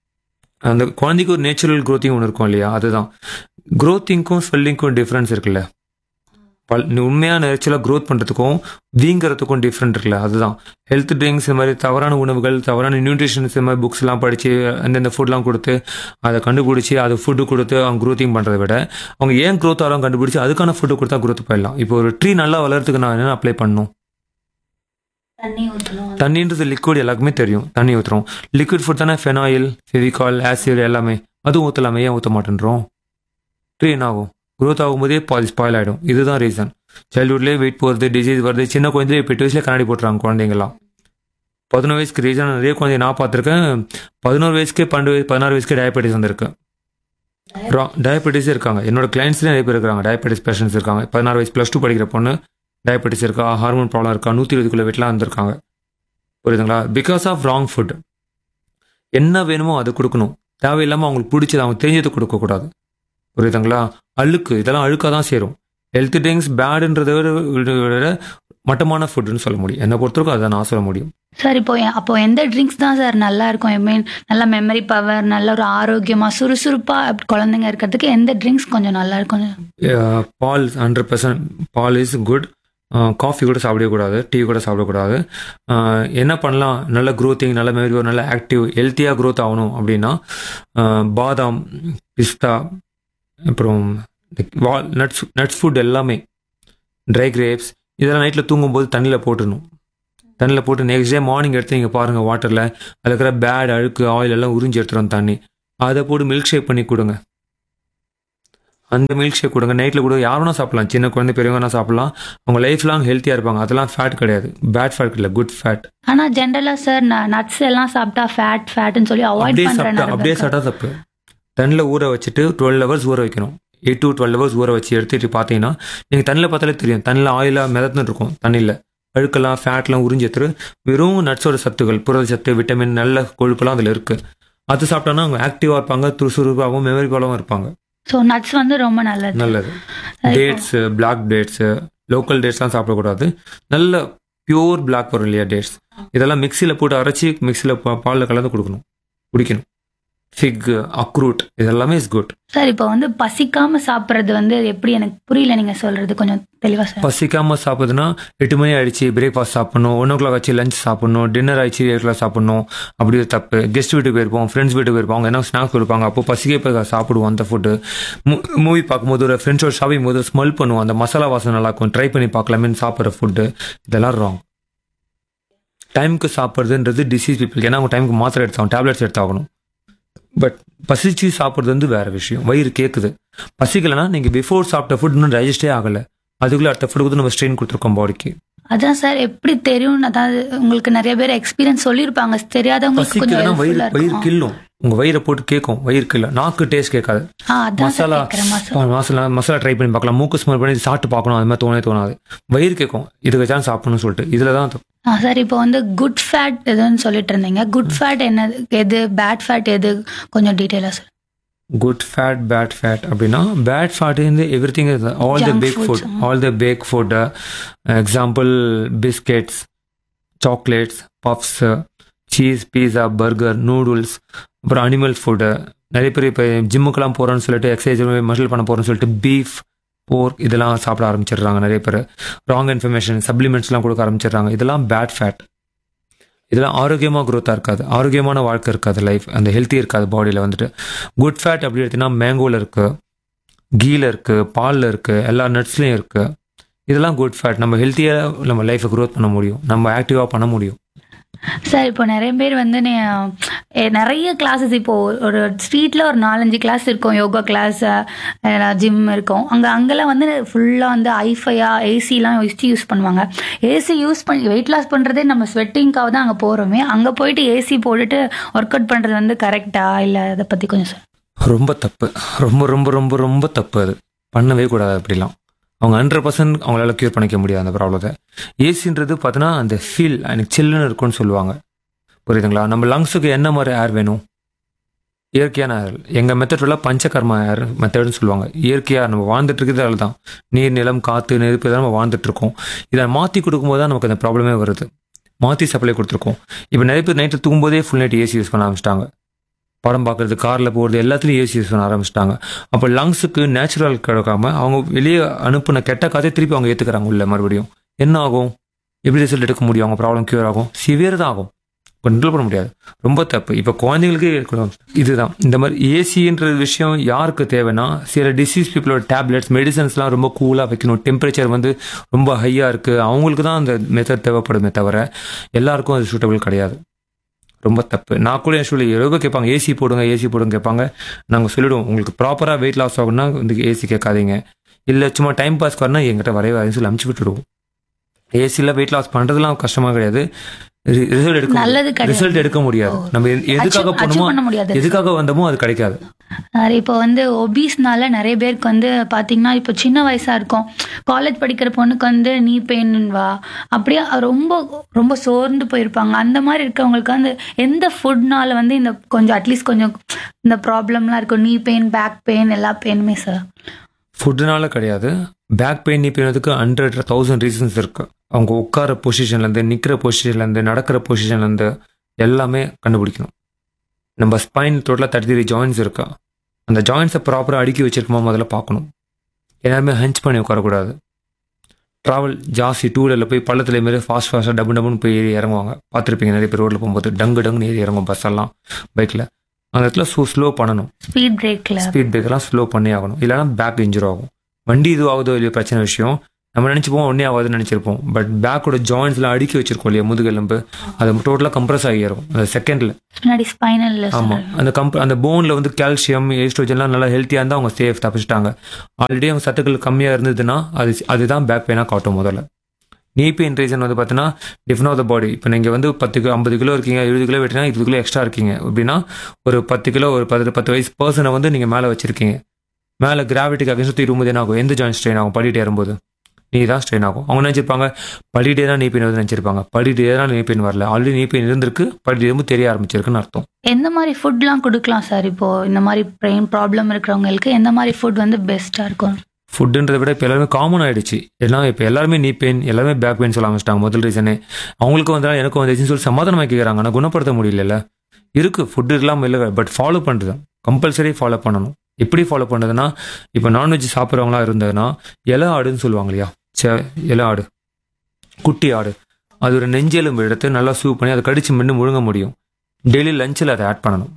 [SPEAKER 1] அந்த குழந்தைக்கு ஒரு நேச்சுரல் க்ரோத்திங் ஒன்று இருக்கும் இல்லையா அதுதான் க்ரோத்திங்க்கும் ஸ்வெல்லிங்க்கும் டிஃப்ரென்ஸ் இருக்குல்ல பல் உண்மையான நேச்சுரலாக க்ரோத் பண்ணுறதுக்கும் வீங்கிறதுக்கும் டிஃப்ரெண்ட் இருக்குல்ல அதுதான் ஹெல்த் ட்ரிங்க்ஸ் இந்த மாதிரி தவறான உணவுகள் தவறான நியூட்ரிஷன்ஸ் இந்த மாதிரி புக்ஸ்லாம் படித்து அந்தந்த ஃபுட்லாம் கொடுத்து அதை கண்டுபிடிச்சி அது ஃபுட்டு கொடுத்து அவங்க க்ரோத்திங் பண்ணுறதை விட அவங்க ஏன் க்ரோத் ஆகலாம் கண்டுபிடிச்சி அதுக்கான ஃபுட்டு கொடுத்தா க்ரோத் போயிடலாம் இப்போ ஒரு ட்ரீ நல்லா வளர்றதுக்கு நான் என்ன அப்ளை பண்ணணும்
[SPEAKER 2] தண்ணி ஊற்றணும்
[SPEAKER 1] தண்ணின்றது லிக்விட் எல்லாருக்குமே தெரியும் தண்ணி ஊற்றுறோம் லிக்விட் ஃபுட் தானே ஃபெனாயில் ஃபெவிகால் ஆசிட் எல்லாமே அதுவும் ஊற்றலாமே ஏன் ஊற்ற மாட்டேன்றோம் ட்ரீ என்ன ஆகும் க்ரோத் ஆகும்போதே பாதி ஸ்பாயில் ஆகிடும் இதுதான் ரீசன் சைல்ட்ஹுட்லேயே வெயிட் போகிறது டிசீஸ் வருது சின்ன குழந்தைய இப்போ எட்டு வயசுல கண்ணாடி போட்டுறாங்க குழந்தைங்கலாம் பதினோரு வயசுக்கு ரீசன் நிறைய குழந்தைய நான் பார்த்துருக்கேன் பதினோரு வயசுக்கே பன்னெண்டு வயசு பதினாறு வயசுக்கே டயபெட்டிஸ் வந்திருக்கு டயபெட்டிஸ் இருக்காங்க என்னோட கிளைண்ட்ஸ்லேயே நிறைய பேர் இருக்காங்க டயபெட்டிஸ் பேஷண்ட்ஸ் இருக்காங்க பதினாறு வயசு ப்ளஸ் டூ படிக்கிற பொண்ணு டயபெட்டிஸ் இருக்கா ஹார்மோன் ப்ராப்ளம் இருக்கா நூற்றி இருபதுக்குள்ள வெயிட்லாம் வந்திருக்காங்க புரியுதுங்களா பிகாஸ் ஆஃப் ராங் ஃபுட் என்ன வேணுமோ அது கொடுக்கணும் தேவையில்லாமல் அவங்களுக்கு பிடிச்சது அவங்க தெரிஞ்சது கொடுக்கக்கூடாது புரியுதுங்களா அழுக்கு இதெல்லாம் அழுக்காக தான் சேரும் ஹெல்த் ட்ரிங்க்ஸ் பேடுன்றதை விட விட மட்டமான ஃபுட்டுன்னு சொல்ல முடியும் என்னை பொறுத்தவரைக்கும் அதை நான் சொல்ல முடியும்
[SPEAKER 2] சார் இப்போ எ- அப்போ எந்த ட்ரிங்க்ஸ் தான் சார் நல்லா இருக்கும் ஐ மீன் நல்ல மெமரி பவர் நல்ல ஒரு ஆரோக்கியமா சுறுசுறுப்பா அப்படி குழந்தைங்க இருக்கிறதுக்கு எந்த ட்ரிங்க்ஸ் கொஞ்சம் நல்லா இருக்கும்
[SPEAKER 1] அஹ் பால் ஹண்ட்ரட் பர்சன்ட் பால் இஸ் குட் காஃபி கூட சாப்பிடக்கூடாது டீ கூட சாப்பிடக்கூடாது அஹ் என்ன பண்ணலாம் நல்ல க்ரோத்திங் நல்ல மெமரி நல்ல ஆக்டிவ் ஹெல்த்தியாக க்ரோத் ஆகணும் அப்படின்னா அஹ் பாதாம் பிஸ்தா அப்புறம் வால் நட்ஸ் நட்ஸ் ஃபுட் எல்லாமே ட்ரை கிரேப்ஸ் இதெல்லாம் நைட்டில் தூங்கும்போது தண்ணியில் போட்டுடணும் தண்ணியில் போட்டு நெக்ஸ்ட் டே மார்னிங் எடுத்து நீங்கள் பாருங்கள் வாட்டரில் அதில் இருக்கிற பேட் அழுக்கு ஆயில் எல்லாம் உறிஞ்சி எடுத்துகிட்டு வந்து தண்ணி அதை போட்டு மில்க் ஷேக் பண்ணி கொடுங்க அந்த மில்க் ஷேக் கொடுங்க நைட்டில் கூட யாருன்னா சாப்பிடலாம் சின்ன குழந்தை பெரியவங்கன்னா சாப்பிடலாம் அவங்க லைஃப் லாங் ஹெல்த்தியாக இருப்பாங்க அதெல்லாம் ஃபேட் கிடையாது பேட் ஃபேட் இல்லை குட் ஃபேட்
[SPEAKER 2] ஆனா ஜென்ரலா சார் நட்ஸ் எல்லாம் சாப்பிட்டா ஃபேட் ஃபேட்னு சொல்லி அவாய்ட்
[SPEAKER 1] அப்படியே
[SPEAKER 2] பண்றேன்
[SPEAKER 1] சாப்பிட்டா அப்படியே சாப்பிட்டா தப்பு தண்ணியில் ஊற வச்சுட்டு டுவெல் ஹவர்ஸ் ஊற வைக்கணும் எயிட் டு டுவெல் ஹவர்ஸ் ஊற வச்சு எடுத்துட்டு பார்த்தீங்கன்னா நீங்கள் தண்ணியில் பார்த்தாலே தெரியும் தண்ணியில் ஆயிலாக மிதத்துன்னு இருக்கும் தண்ணியில் அழுக்கெல்லாம் ஃபேட்லாம் உறிஞ்சி எடுத்துட்டு வெறும் நட்ஸோட சத்துக்கள் புரத சத்து விட்டமின் நல்ல கொழுப்புலாம் அதில் இருக்குது அது சாப்பிட்டோன்னா அவங்க ஆக்டிவாக இருப்பாங்க துருசுருப்பாகவும் மெமரி பலவும் இருப்பாங்க
[SPEAKER 2] ஸோ நட்ஸ் வந்து ரொம்ப நல்லது
[SPEAKER 1] நல்லது
[SPEAKER 2] சரி,
[SPEAKER 1] டேட்ஸு பிளாக் டேட்ஸு லோக்கல் டேட்ஸ்லாம் சாப்பிடக்கூடாது நல்ல பியூர் பிளாக் வரும் இல்லையா டேட்ஸ் இதெல்லாம் மிக்சியில் போட்டு அரைச்சி மிக்சியில் பாலில் கலந்து கொடுக்கணும் குடிக்கணும் ஃபிக் அக்ரூட் இதெல்லாமே இஸ் குட்
[SPEAKER 2] சார் இப்போ வந்து பசிக்காம சாப்பிட்றது வந்து எப்படி எனக்கு புரியல நீங்க சொல்றது கொஞ்சம் தெளிவா சார்
[SPEAKER 1] பசிக்காமல் சாப்பிடுதுன்னா எட்டு மணி ஆயிடுச்சு பிரேக்ஃபாஸ்ட் சாப்பிடணும் ஒன் ஓ கிளாக் ஆச்சு லஞ்ச் சாப்பிடணும் டின்னர் ஆயிடுச்சு எயிட் கிளாக் சாப்பிடணும் அப்படி ஒரு தப்பு கெஸ்ட் வீட்டுக்கு போயிருப்போம் ஃப்ரெண்ட்ஸ் வீட்டுக்கு போயிருப்போம் அவங்க என்ன ஸ்நாக்ஸ் கொடுப்பாங்க அப்போ பசிக்கே போய் சாப்பிடுவோம் அந்த ஃபுட்டு மூவி பார்க்கும்போது ஒரு ஃப்ரெண்ட்ஸோட ஷாப்பிங் போது ஸ்மெல் பண்ணுவோம் அந்த மசாலா வாசனை நல்லா இருக்கும் ட்ரை பண்ணி பார்க்கலாமேன்னு சாப்பிட்ற ஃபுட்டு இதெல்லாம் ராங் டைமுக்கு சாப்பிட்றதுன்றது டிசீஸ் பீப்புள் ஏன்னா அவங்க டைமுக்கு மாத்திரை எடுத்தாகணும் டேப்லெட்ஸ் எடுத்தாகணும் பட் பசிச்சு சாப்பிட்றது வந்து வேற விஷயம் வயிறு கேட்குது பசிக்கலைன்னா நீங்கள் பிஃபோர் சாப்பிட்ட ஃபுட் இன்னும் டைஜஸ்டே ஆகலை அதுக்குள்ளே அடுத்த ஃபுட்டுக்கு வந்து நம்ம ஸ்ட்ரெயின் கொடுத்துருக்கோம் பாடிக்கு
[SPEAKER 2] அதான் சார் எப்படி தெரியும் அதாவது உங்களுக்கு நிறைய பேர் எக்ஸ்பீரியன்ஸ் சொல்லியிருப்பாங்க தெரியாதவங்களுக்கு கொஞ்சம்
[SPEAKER 1] பசிக்கலைன்னா வயிறு
[SPEAKER 2] helpful-ஆ
[SPEAKER 1] வயிறு
[SPEAKER 2] இருக்கும்.
[SPEAKER 1] கில்லும் உங்க வயிறை போட்டு கேட்கும் வயிறு கில்ல நாக்கு டேஸ்ட் கேட்காது
[SPEAKER 2] ஆ அதான் சார்
[SPEAKER 1] மசாலா
[SPEAKER 2] கேட்குறேன் மசாலா
[SPEAKER 1] மசாலா மசாலா ட்ரை பண்ணி பார்க்கலாம் மூக்கு ஸ்மெல் பண்ணி சாப்பிட்டு பார்க்கணும் அது மாதிரி தோணவே தோணாது வயிறு கேட்கும் இதுக்கு தான் சாப்பிடணும்னு சொல்லிட்டு இதுல தான் தப்பு.
[SPEAKER 2] ஆ சார் இப்போ வந்து குட் ஃபேட் எதுன்னு சொல்லிட்டு இருந்தீங்க குட் ஃபேட் என்னது எது பேட் ஃபேட் எது கொஞ்சம் டீட்டெயிலாக sir
[SPEAKER 1] good fat bad fat அப்படின்னா பேட் ஃபேட் இருந்து everything all the
[SPEAKER 2] Junk
[SPEAKER 1] pack
[SPEAKER 2] foods,
[SPEAKER 1] food
[SPEAKER 2] ah.
[SPEAKER 1] All the pack food example biscuits chocolates puffs cheese pizza burger noodles அப்புறம் அனிமல் ஃபுட்டு நிறைய பேர் இப்போ ஜிம்முக்கெல்லாம் போகிறோன்னு சொல்லிட்டு எக்ஸசைஸ் மசில் பண்ண போகிறோன்னு சொல்லிட்டு பீஃப் போர்க் இதெல்லாம் சாப்பிட ஆரம்பிச்சிடுறாங்க நிறைய பேர் ராங் இன்ஃபர்மேஷன் சப்ளிமெண்ட்ஸ்லாம் கொடுக்க ஆரம்பிச்சிடுறாங்க இதெல்லாம் பேட் ஃபேட் இதெல்லாம் ஆரோக்கியமாக க்ரோத்தாக இருக்காது ஆரோக்கியமான வாழ்க்கை இருக்காது லைஃப் அந்த ஹெல்த்தி இருக்காது பாடியில் வந்துட்டு குட் ஃபேட் அப்படி எடுத்தீங்கன்னா மேங்கோவில் இருக்குது கீல இருக்குது பாலில் இருக்குது எல்லா நட்ஸ்லையும் இருக்குது இதெல்லாம் குட் ஃபேட் நம்ம ஹெல்த்தியாக நம்ம லைஃப்பை க்ரோத் பண்ண முடியும் நம்ம ஆக்டிவாக பண்ண முடியும்
[SPEAKER 2] சார் இப்போ நிறைய பேர் வந்து நீ- எ, நிறைய கிளாஸஸ் இப்போ ஒரு ஸ்ட்ரீட்ல ஒரு நாலஞ்சு கிளாஸ் இருக்கும் யோகா கிளாஸ் ஜிம் இருக்கும் அங்கே அங்கெல்லாம் வந்து ஃபுல்லாக வந்து ஐஃபையா ஏசிலாம் வச்சு யூஸ் பண்ணுவாங்க ஏசி யூஸ் பண்ணி வெயிட் லாஸ் பண்ணுறதே நம்ம ஸ்வெட்டிங்காக தான் அங்கே போகிறோமே அங்கே போயிட்டு ஏசி போட்டுட்டு ஒர்க் அவுட் பண்ணுறது வந்து கரெக்டா இல்லை அதை பற்றி கொஞ்சம் சார்
[SPEAKER 1] ரொம்ப தப்பு ரொம்ப ரொம்ப ரொம்ப ரொம்ப தப்பு அது பண்ணவே கூடாது அப்படிலாம் அவங்க ஹண்ட்ரட் பர்சன்ட் அவங்களால க்யூர் பண்ணிக்க முடியாது அந்த ப்ராப்ளத்தை ஏசின்றது பார்த்தீங்கன்னா அந்த ஃபீல் எனக்கு சில்லுன்னு இருக்கும்னு சொல்லுவாங்க புரியுதுங்களா நம்ம லங்ஸுக்கு என்ன மாதிரி ஏர் வேணும் இயற்கையான ஏர் எங்கள் மெத்தட்ல பஞ்சகர்மா ஏர் மெத்தட்னு சொல்லுவாங்க இயற்கையாக நம்ம வாழ்ந்துட்டு இருக்கிறது அதில் தான் நீர் நிலம் காற்று நெருப்பு தான் நம்ம வாழ்ந்துட்டு இருக்கோம் இதை மாற்றி கொடுக்கும்போது தான் நமக்கு அந்த ப்ராப்ளமே வருது மாற்றி சப்ளை கொடுத்துருக்கோம் இப்போ நிறைய பேர் நைட்டு தூங்கும்போதே ஃபுல் நைட் ஏசி யூஸ் பண்ண ஆரம்பிச்சிட்டாங்க படம் பார்க்குறது காரில் போகிறது எல்லாத்துலேயும் ஏசி யூஸ் பண்ண ஆரம்பிச்சிட்டாங்க அப்போ லங்ஸுக்கு நேச்சுரல் கிடைக்காம அவங்க வெளியே அனுப்புன கெட்ட காற்றே திருப்பி அவங்க ஏற்றுக்கிறாங்க உள்ள மறுபடியும் என்ன ஆகும் எப்படி ரிசல்ட் எடுக்க முடியும் அவங்க ப்ராப்ளம் க்யூர் ஆகும் சிவியர் தான் ஆகும் கண்ட்ரோல் பண்ண முடியாது ரொம்ப தப்பு இப்போ குழந்தைங்களுக்கு இருக்கணும் இதுதான் இந்த மாதிரி ஏசின்ற விஷயம் யாருக்கு தேவைன்னா சில டிசீஸ் பீப்புளோட டேப்லெட்ஸ் மெடிசன்ஸ்லாம் ரொம்ப கூலாக வைக்கணும் டெம்பரேச்சர் வந்து ரொம்ப ஹையாக இருக்குது அவங்களுக்கு தான் அந்த மெத்தட் தேவைப்படுமே தவிர எல்லாருக்கும் அது சூட்டபிள் கிடையாது ரொம்ப தப்பு நான் கூட என் ஸ்கூலில் எவ்வளோ கேட்பாங்க ஏசி போடுங்க ஏசி போடுங்க கேட்பாங்க நாங்கள் சொல்லிடுவோம் உங்களுக்கு ப்ராப்பராக வெயிட் லாஸ் ஆகும்னா வந்து ஏசி கேட்காதீங்க இல்லை சும்மா டைம் பாஸ் வரனா எங்கிட்ட வரவே வரையும் சொல்லி அமுச்சு விட்டுடுவோம் ஏசியில் வெயிட் லாஸ் பண்ணுறதுலாம் கஷ்டமாக கிடையாது ரிசல்ட் எடுக்க
[SPEAKER 2] நல்லது கிடையாது.
[SPEAKER 1] ரிசல்ட் எடுக்க முடியாது நம்ம எ- எதுக்காக
[SPEAKER 2] Achieve- achieve
[SPEAKER 1] போனோமோ
[SPEAKER 2] பண்ண முடியாது
[SPEAKER 1] எதுக்காக வந்தோமோ அது கிடைக்காது
[SPEAKER 2] சார் இப்போ வந்து ஒபீஸ்னால நிறைய பேருக்கு வந்து பார்த்தீங்கன்னா இப்போ சின்ன வயசா இருக்கும் காலேஜ் படிக்கிற பொண்ணுக்கு வந்து நீ பெயின் வா அப்படியே ரொம்ப ரொம்ப சோர்ந்து போயிருப்பாங்க அந்த மாதிரி இருக்கவங்களுக்கு வந்து எந்த ஃபுட்னால வந்து இந்த கொஞ்சம் அட்லீஸ்ட் கொஞ்சம் இந்த ப்ராப்ளம்லாம் இருக்கும் நீ பெயின் பேக் பெயின் எல்லா பெயினுமே சார்
[SPEAKER 1] ஃபுட்டுனால கிடையாது பேக் பெயின் நீ பெயினதுக்கு ஹண்ட்ரட் தௌசண்ட் ரீசன்ஸ் இருக்கு அவங்க உட்கார பொசிஷன்லேருந்து நிற்கிற பொசிஷன்லேருந்து நடக்கிற பொசிஷன்லேருந்து எல்லாமே கண்டுபிடிக்கணும் நம்ம ஸ்பைன் டோட்டலாக தேர்ட்டி த்ரீ ஜாயின்ஸ் இருக்கா அந்த ஜாயின்ஸை ப்ராப்பராக அடுக்கி வச்சிருக்குமா முதல்ல பார்க்கணும் எல்லாருமே ஹஞ்ச் பண்ணி உட்காரக்கூடாது ட்ராவல் ஜாஸ்தி டூ வீலரில் போய் பள்ளத்துல மாரி ஃபாஸ்ட் ஃபாஸ்ட்டாக டபுள் டபுள்னு போய் ஏறி இறங்குவாங்க பார்த்துருப்பீங்க நிறைய பேர் ரோட்டில் போகும்போது டங்கு டங்குன்னு ஏறி இறங்கும் பஸ் எல்லாம் பைக்கில் அந்த இடத்துல ஸ்லோ ஸ்லோ பண்ணணும்
[SPEAKER 2] ஸ்பீட் பிரேக்ல
[SPEAKER 1] ஸ்பீட் பிரேக்கெல்லாம் ஸ்லோ பண்ணி ஆகணும் இல்லைன்னா பேக் இன்ஜூர் ஆகும் வண்டி இது ஆகுதோ இல்லையோ பிரச்சனை விஷயம் நம்ம நினச்சிப்போம் ஒன்றே ஆகாதுன்னு நினச்சிருப்போம் பட் பேக்கோட ஜாயின்ஸ்லாம் அடுக்கி வச்சிருக்கோம் இல்லையா முதுகெலும்பு அது டோட்டலாக கம்ப்ரஸ் ஆகிரும் அந்த செகண்டில்
[SPEAKER 2] பின்னாடி ஸ்பைனல்ல
[SPEAKER 1] ஆமாம் அந்த கம்ப் அந்த போனில் வந்து கால்சியம் ஈஸ்ட்ரோஜன்லாம் நல்லா ஹெல்த்தியாக இருந்தால் அவங்க சேஃப் தப்பிச்சிட்டாங்க ஆல்ரெடி அவங்க சத்துக்கள் கம்மியாக இருந்ததுன்னா அது அதுதான் பேக் பெயினாக காட்டும் முதல்ல நீ பெயின் ரீசன் வந்து பார்த்தீங்கன்னா டிஃபன் ஆஃப் த பாடி இப்போ நீங்கள் வந்து பத்து கிலோ ஐம்பது கிலோ இருக்கீங்க எழுபது கிலோ வெட்டினா இருபது கிலோ எக்ஸ்ட்ரா இருக்கீங்க அப்படின்னா ஒரு பத்து கிலோ ஒரு பத்து பத்து வயசு பர்சனை வந்து நீங்கள் மேலே வச்சிருக்கீங்க மேலே கிராவிட்டிக்கு அகேன்ஸ்ட் சுற்றி இருக்கும்போது என்ன ஆகும் எந்த ஜாயின் ஸ்ட்ரெயின் ஆகும் படிட்டு ஏறும்போது நீ தான் ஸ்ட்ரெயின் ஆகும் அவங்க நினச்சிருப்பாங்க படிட்டே தான் நீ பெயின் வருது நினச்சிருப்பாங்க படிட்டே தான் நீ பெயின் வரல ஆல்ரெடி நீ பெயின் இருந்திருக்கு படிட்டு எறும்பு தெரிய ஆரம்பிச்சிருக்குன்னு அர்த்தம்
[SPEAKER 2] எந்த மாதிரி ஃபுட்லாம் கொடுக்கலாம் சார் இப்போ இந்த மாதிரி பிரெயின் ப்ராப்ளம் இருக்கிறவங்களுக்கு எந்த மாதிரி ஃபுட் வந்து பெஸ்டா இருக்கும்
[SPEAKER 1] ஃபுட்டுன்றதை விட இப்போ எல்லாருமே காமன் ஆயிடுச்சு எல்லாம் இப்போ எல்லாருமே நீ பெயின் எல்லாருமே பேக் பெயின் சொல்ல ஆரம்பிச்சிட்டாங்க முதல் ரீசனே அவங்களுக்கும் வந்தாலும் எனக்கும் வந்துச்சுன்னு சொல்லி சமாதானமாக கேட்குறாங்க ஆனால் குணப்படுத்த முடியல இருக்கு ஃபுட்டு இல்லாமல் இல்லை பட் ஃபாலோ பண்ணுறது கம்பல்சரி ஃபாலோ பண்ணணும் எப்படி ஃபாலோ பண்ணுறதுன்னா இப்போ நான்வெஜ் சாப்பிட்றவங்களா இருந்ததுன்னா இலை ஆடுன்னு சொல்லுவாங்க இல்லையா சே இலை ஆடு குட்டி ஆடு அது ஒரு நெஞ்செலும்பு எடுத்து நல்லா சூப் பண்ணி அதை கடிச்சு மென்று முழுங்க முடியும் டெய்லி லஞ்சில் அதை ஆட் பண்ணணும்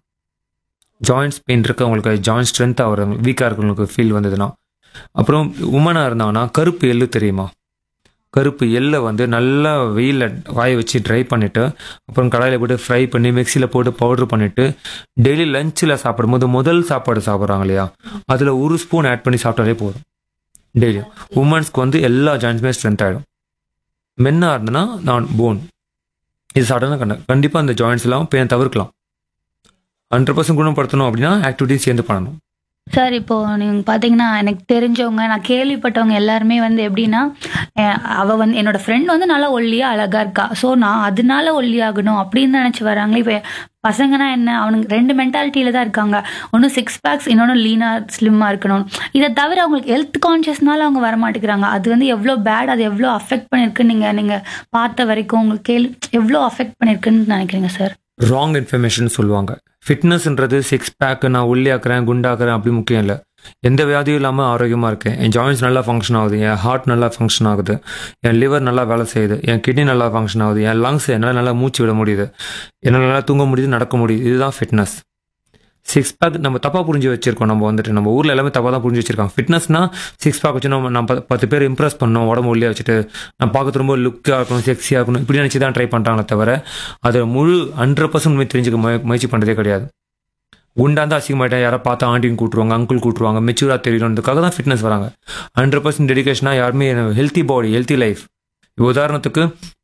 [SPEAKER 1] ஜாயின்ஸ் பெயின் இருக்கவங்களுக்கு ஜாயின்ட் ஸ்ட்ரென்த் ஆகிறவங்க வீக்காக இருக்கிறவங்களுக்கு ஃபீல் வந்ததுன்னா அப்புறம் உமனாக இருந்தாங்கன்னா கருப்பு எள்ளு தெரியுமா கருப்பு எள்ளை வந்து நல்லா வெயிலில் காய வச்சு ட்ரை பண்ணிவிட்டு அப்புறம் கடாயில் போட்டு ஃப்ரை பண்ணி மிக்சியில் போட்டு பவுடர் பண்ணிவிட்டு டெய்லி லஞ்சில் சாப்பிடும்போது முதல் சாப்பாடு சாப்பிட்றாங்க இல்லையா அதில் ஒரு ஸ்பூன் ஆட் பண்ணி சாப்பிட்டாலே போதும் டெய்லியும் உமன்ஸ்க்கு வந்து எல்லா ஜாயின்ஸுமே ஸ்ட்ரென்த் ஆகிடும் மென்னாக இருந்ததுன்னா நான் போன் இது சாப்பிட்டா கண்ட கண்டிப்பாக அந்த ஜாயின்ஸ் எல்லாம் பெயின் தவிர்க்கலாம் ஹண்ட்ரட் பர்சன்ட் குணப்படுத்தணும் அப்படின்னா ஆக்டிவிட்டிஸ் சேர்ந்து பண்ணணும்
[SPEAKER 2] சார் இப்போ நீங்க பாத்தீங்கன்னா எனக்கு தெரிஞ்சவங்க நான் கேள்விப்பட்டவங்க எல்லாருமே வந்து எப்படின்னா அஹ் அவ வந்து என்னோட ஃப்ரெண்ட் வந்து நல்லா ஒல்லியா அழகா இருக்கா ஸோ நான் அதனால ஒல்லியாகணும் அப்படின்னு நினைச்சு வராங்க இப்போ பசங்கன்னா என்ன அவனுக்கு ரெண்டு மென்டாலிட்டியில தான் இருக்காங்க ஒன்று சிக்ஸ் பேக்ஸ் இன்னொன்று லீனா ஸ்லிம்மா இருக்கணும் இதை தவிர அவங்களுக்கு ஹெல்த் கான்ஷியஸ்னால அவங்க வர மாட்டேங்கிறாங்க அது வந்து எவ்வளோ பேட் அது எவ்வளோ அஃபெக்ட் பண்ணிருக்குன்னு நீங்க நீங்க பார்த்த வரைக்கும் உங்களுக்கு கேள்வி எவ்வளோ அஃபெக்ட் பண்ணிருக்குன்னு நினைக்கிறீங்க சார்
[SPEAKER 1] ராங் இன்ஃபர்மேஷன் சொல்லுவாங்க ஃபிட்னஸ்ன்றது சிக்ஸ் பேக்கு நான் ஒல்லியாக்குறேன் குண்டாக்குறேன் அப்படி முக்கியம் இல்லை எந்த வியாதியும் இல்லாமல் ஆரோக்கியமாக இருக்கேன் என் ஜாயின்ஸ் நல்லா ஃபங்க்ஷன் ஆகுது என் ஹார்ட் நல்லா ஃபங்க்ஷன் ஆகுது என் லிவர் நல்லா வேலை செய்யுது என் கிட்னி நல்லா ஃபங்க்ஷன் ஆகுது என் லங்ஸ் என்னால் நல்லா மூச்சு விட முடியுது என்னால் நல்லா தூங்க முடியுது நடக்க முடியுது இதுதான் ஃபிட்னஸ் சிக்ஸ் பேக் நம்ம தப்பாக புரிஞ்சு வச்சிருக்கோம் நம்ம வந்துட்டு நம்ம ஊரில் எல்லாமே தப்பாக தான் புரிஞ்சு வச்சிருக்காங்க ஃபிட்னஸ்னா சிக்ஸ் பேக் வச்சு நம்ம நம்ம பத்து- பத்து பேர் இம்ப்ரெஸ் பண்ணோம் உடம்பு ஒல்லியாக வச்சுட்டு நான் பார்க்கறது ரொம்ப லுக்காக இருக்கணும் செக்ஸியாக இருக்கணும் இப்படி நினச்சி தான் ட்ரை பண்ணுறாங்களே தவிர அதை முழு ஹண்ட்ரட் பர்சன்ட் தெரிஞ்சுக்க முய- முயற்சி பண்ணுறதே கிடையாது குண்டா இருந்தால் அசிங்கமாயிட்டேன் யாரை பார்த்தா ஆண்டின்னு கூட்டுருவாங்க அங்கிள் கூட்டுருவாங்க மெச்சூராக தெரியணுன்றதுக்காக தான் ஃபிட்னஸ் வராங்க ஹண்ட்ரட் பர்சன்ட் டெடிகேஷனாக யாருமே ஹெல்த்தி பாடி ஹெல்த்தி லைஃப் உதாரணத்துக்கு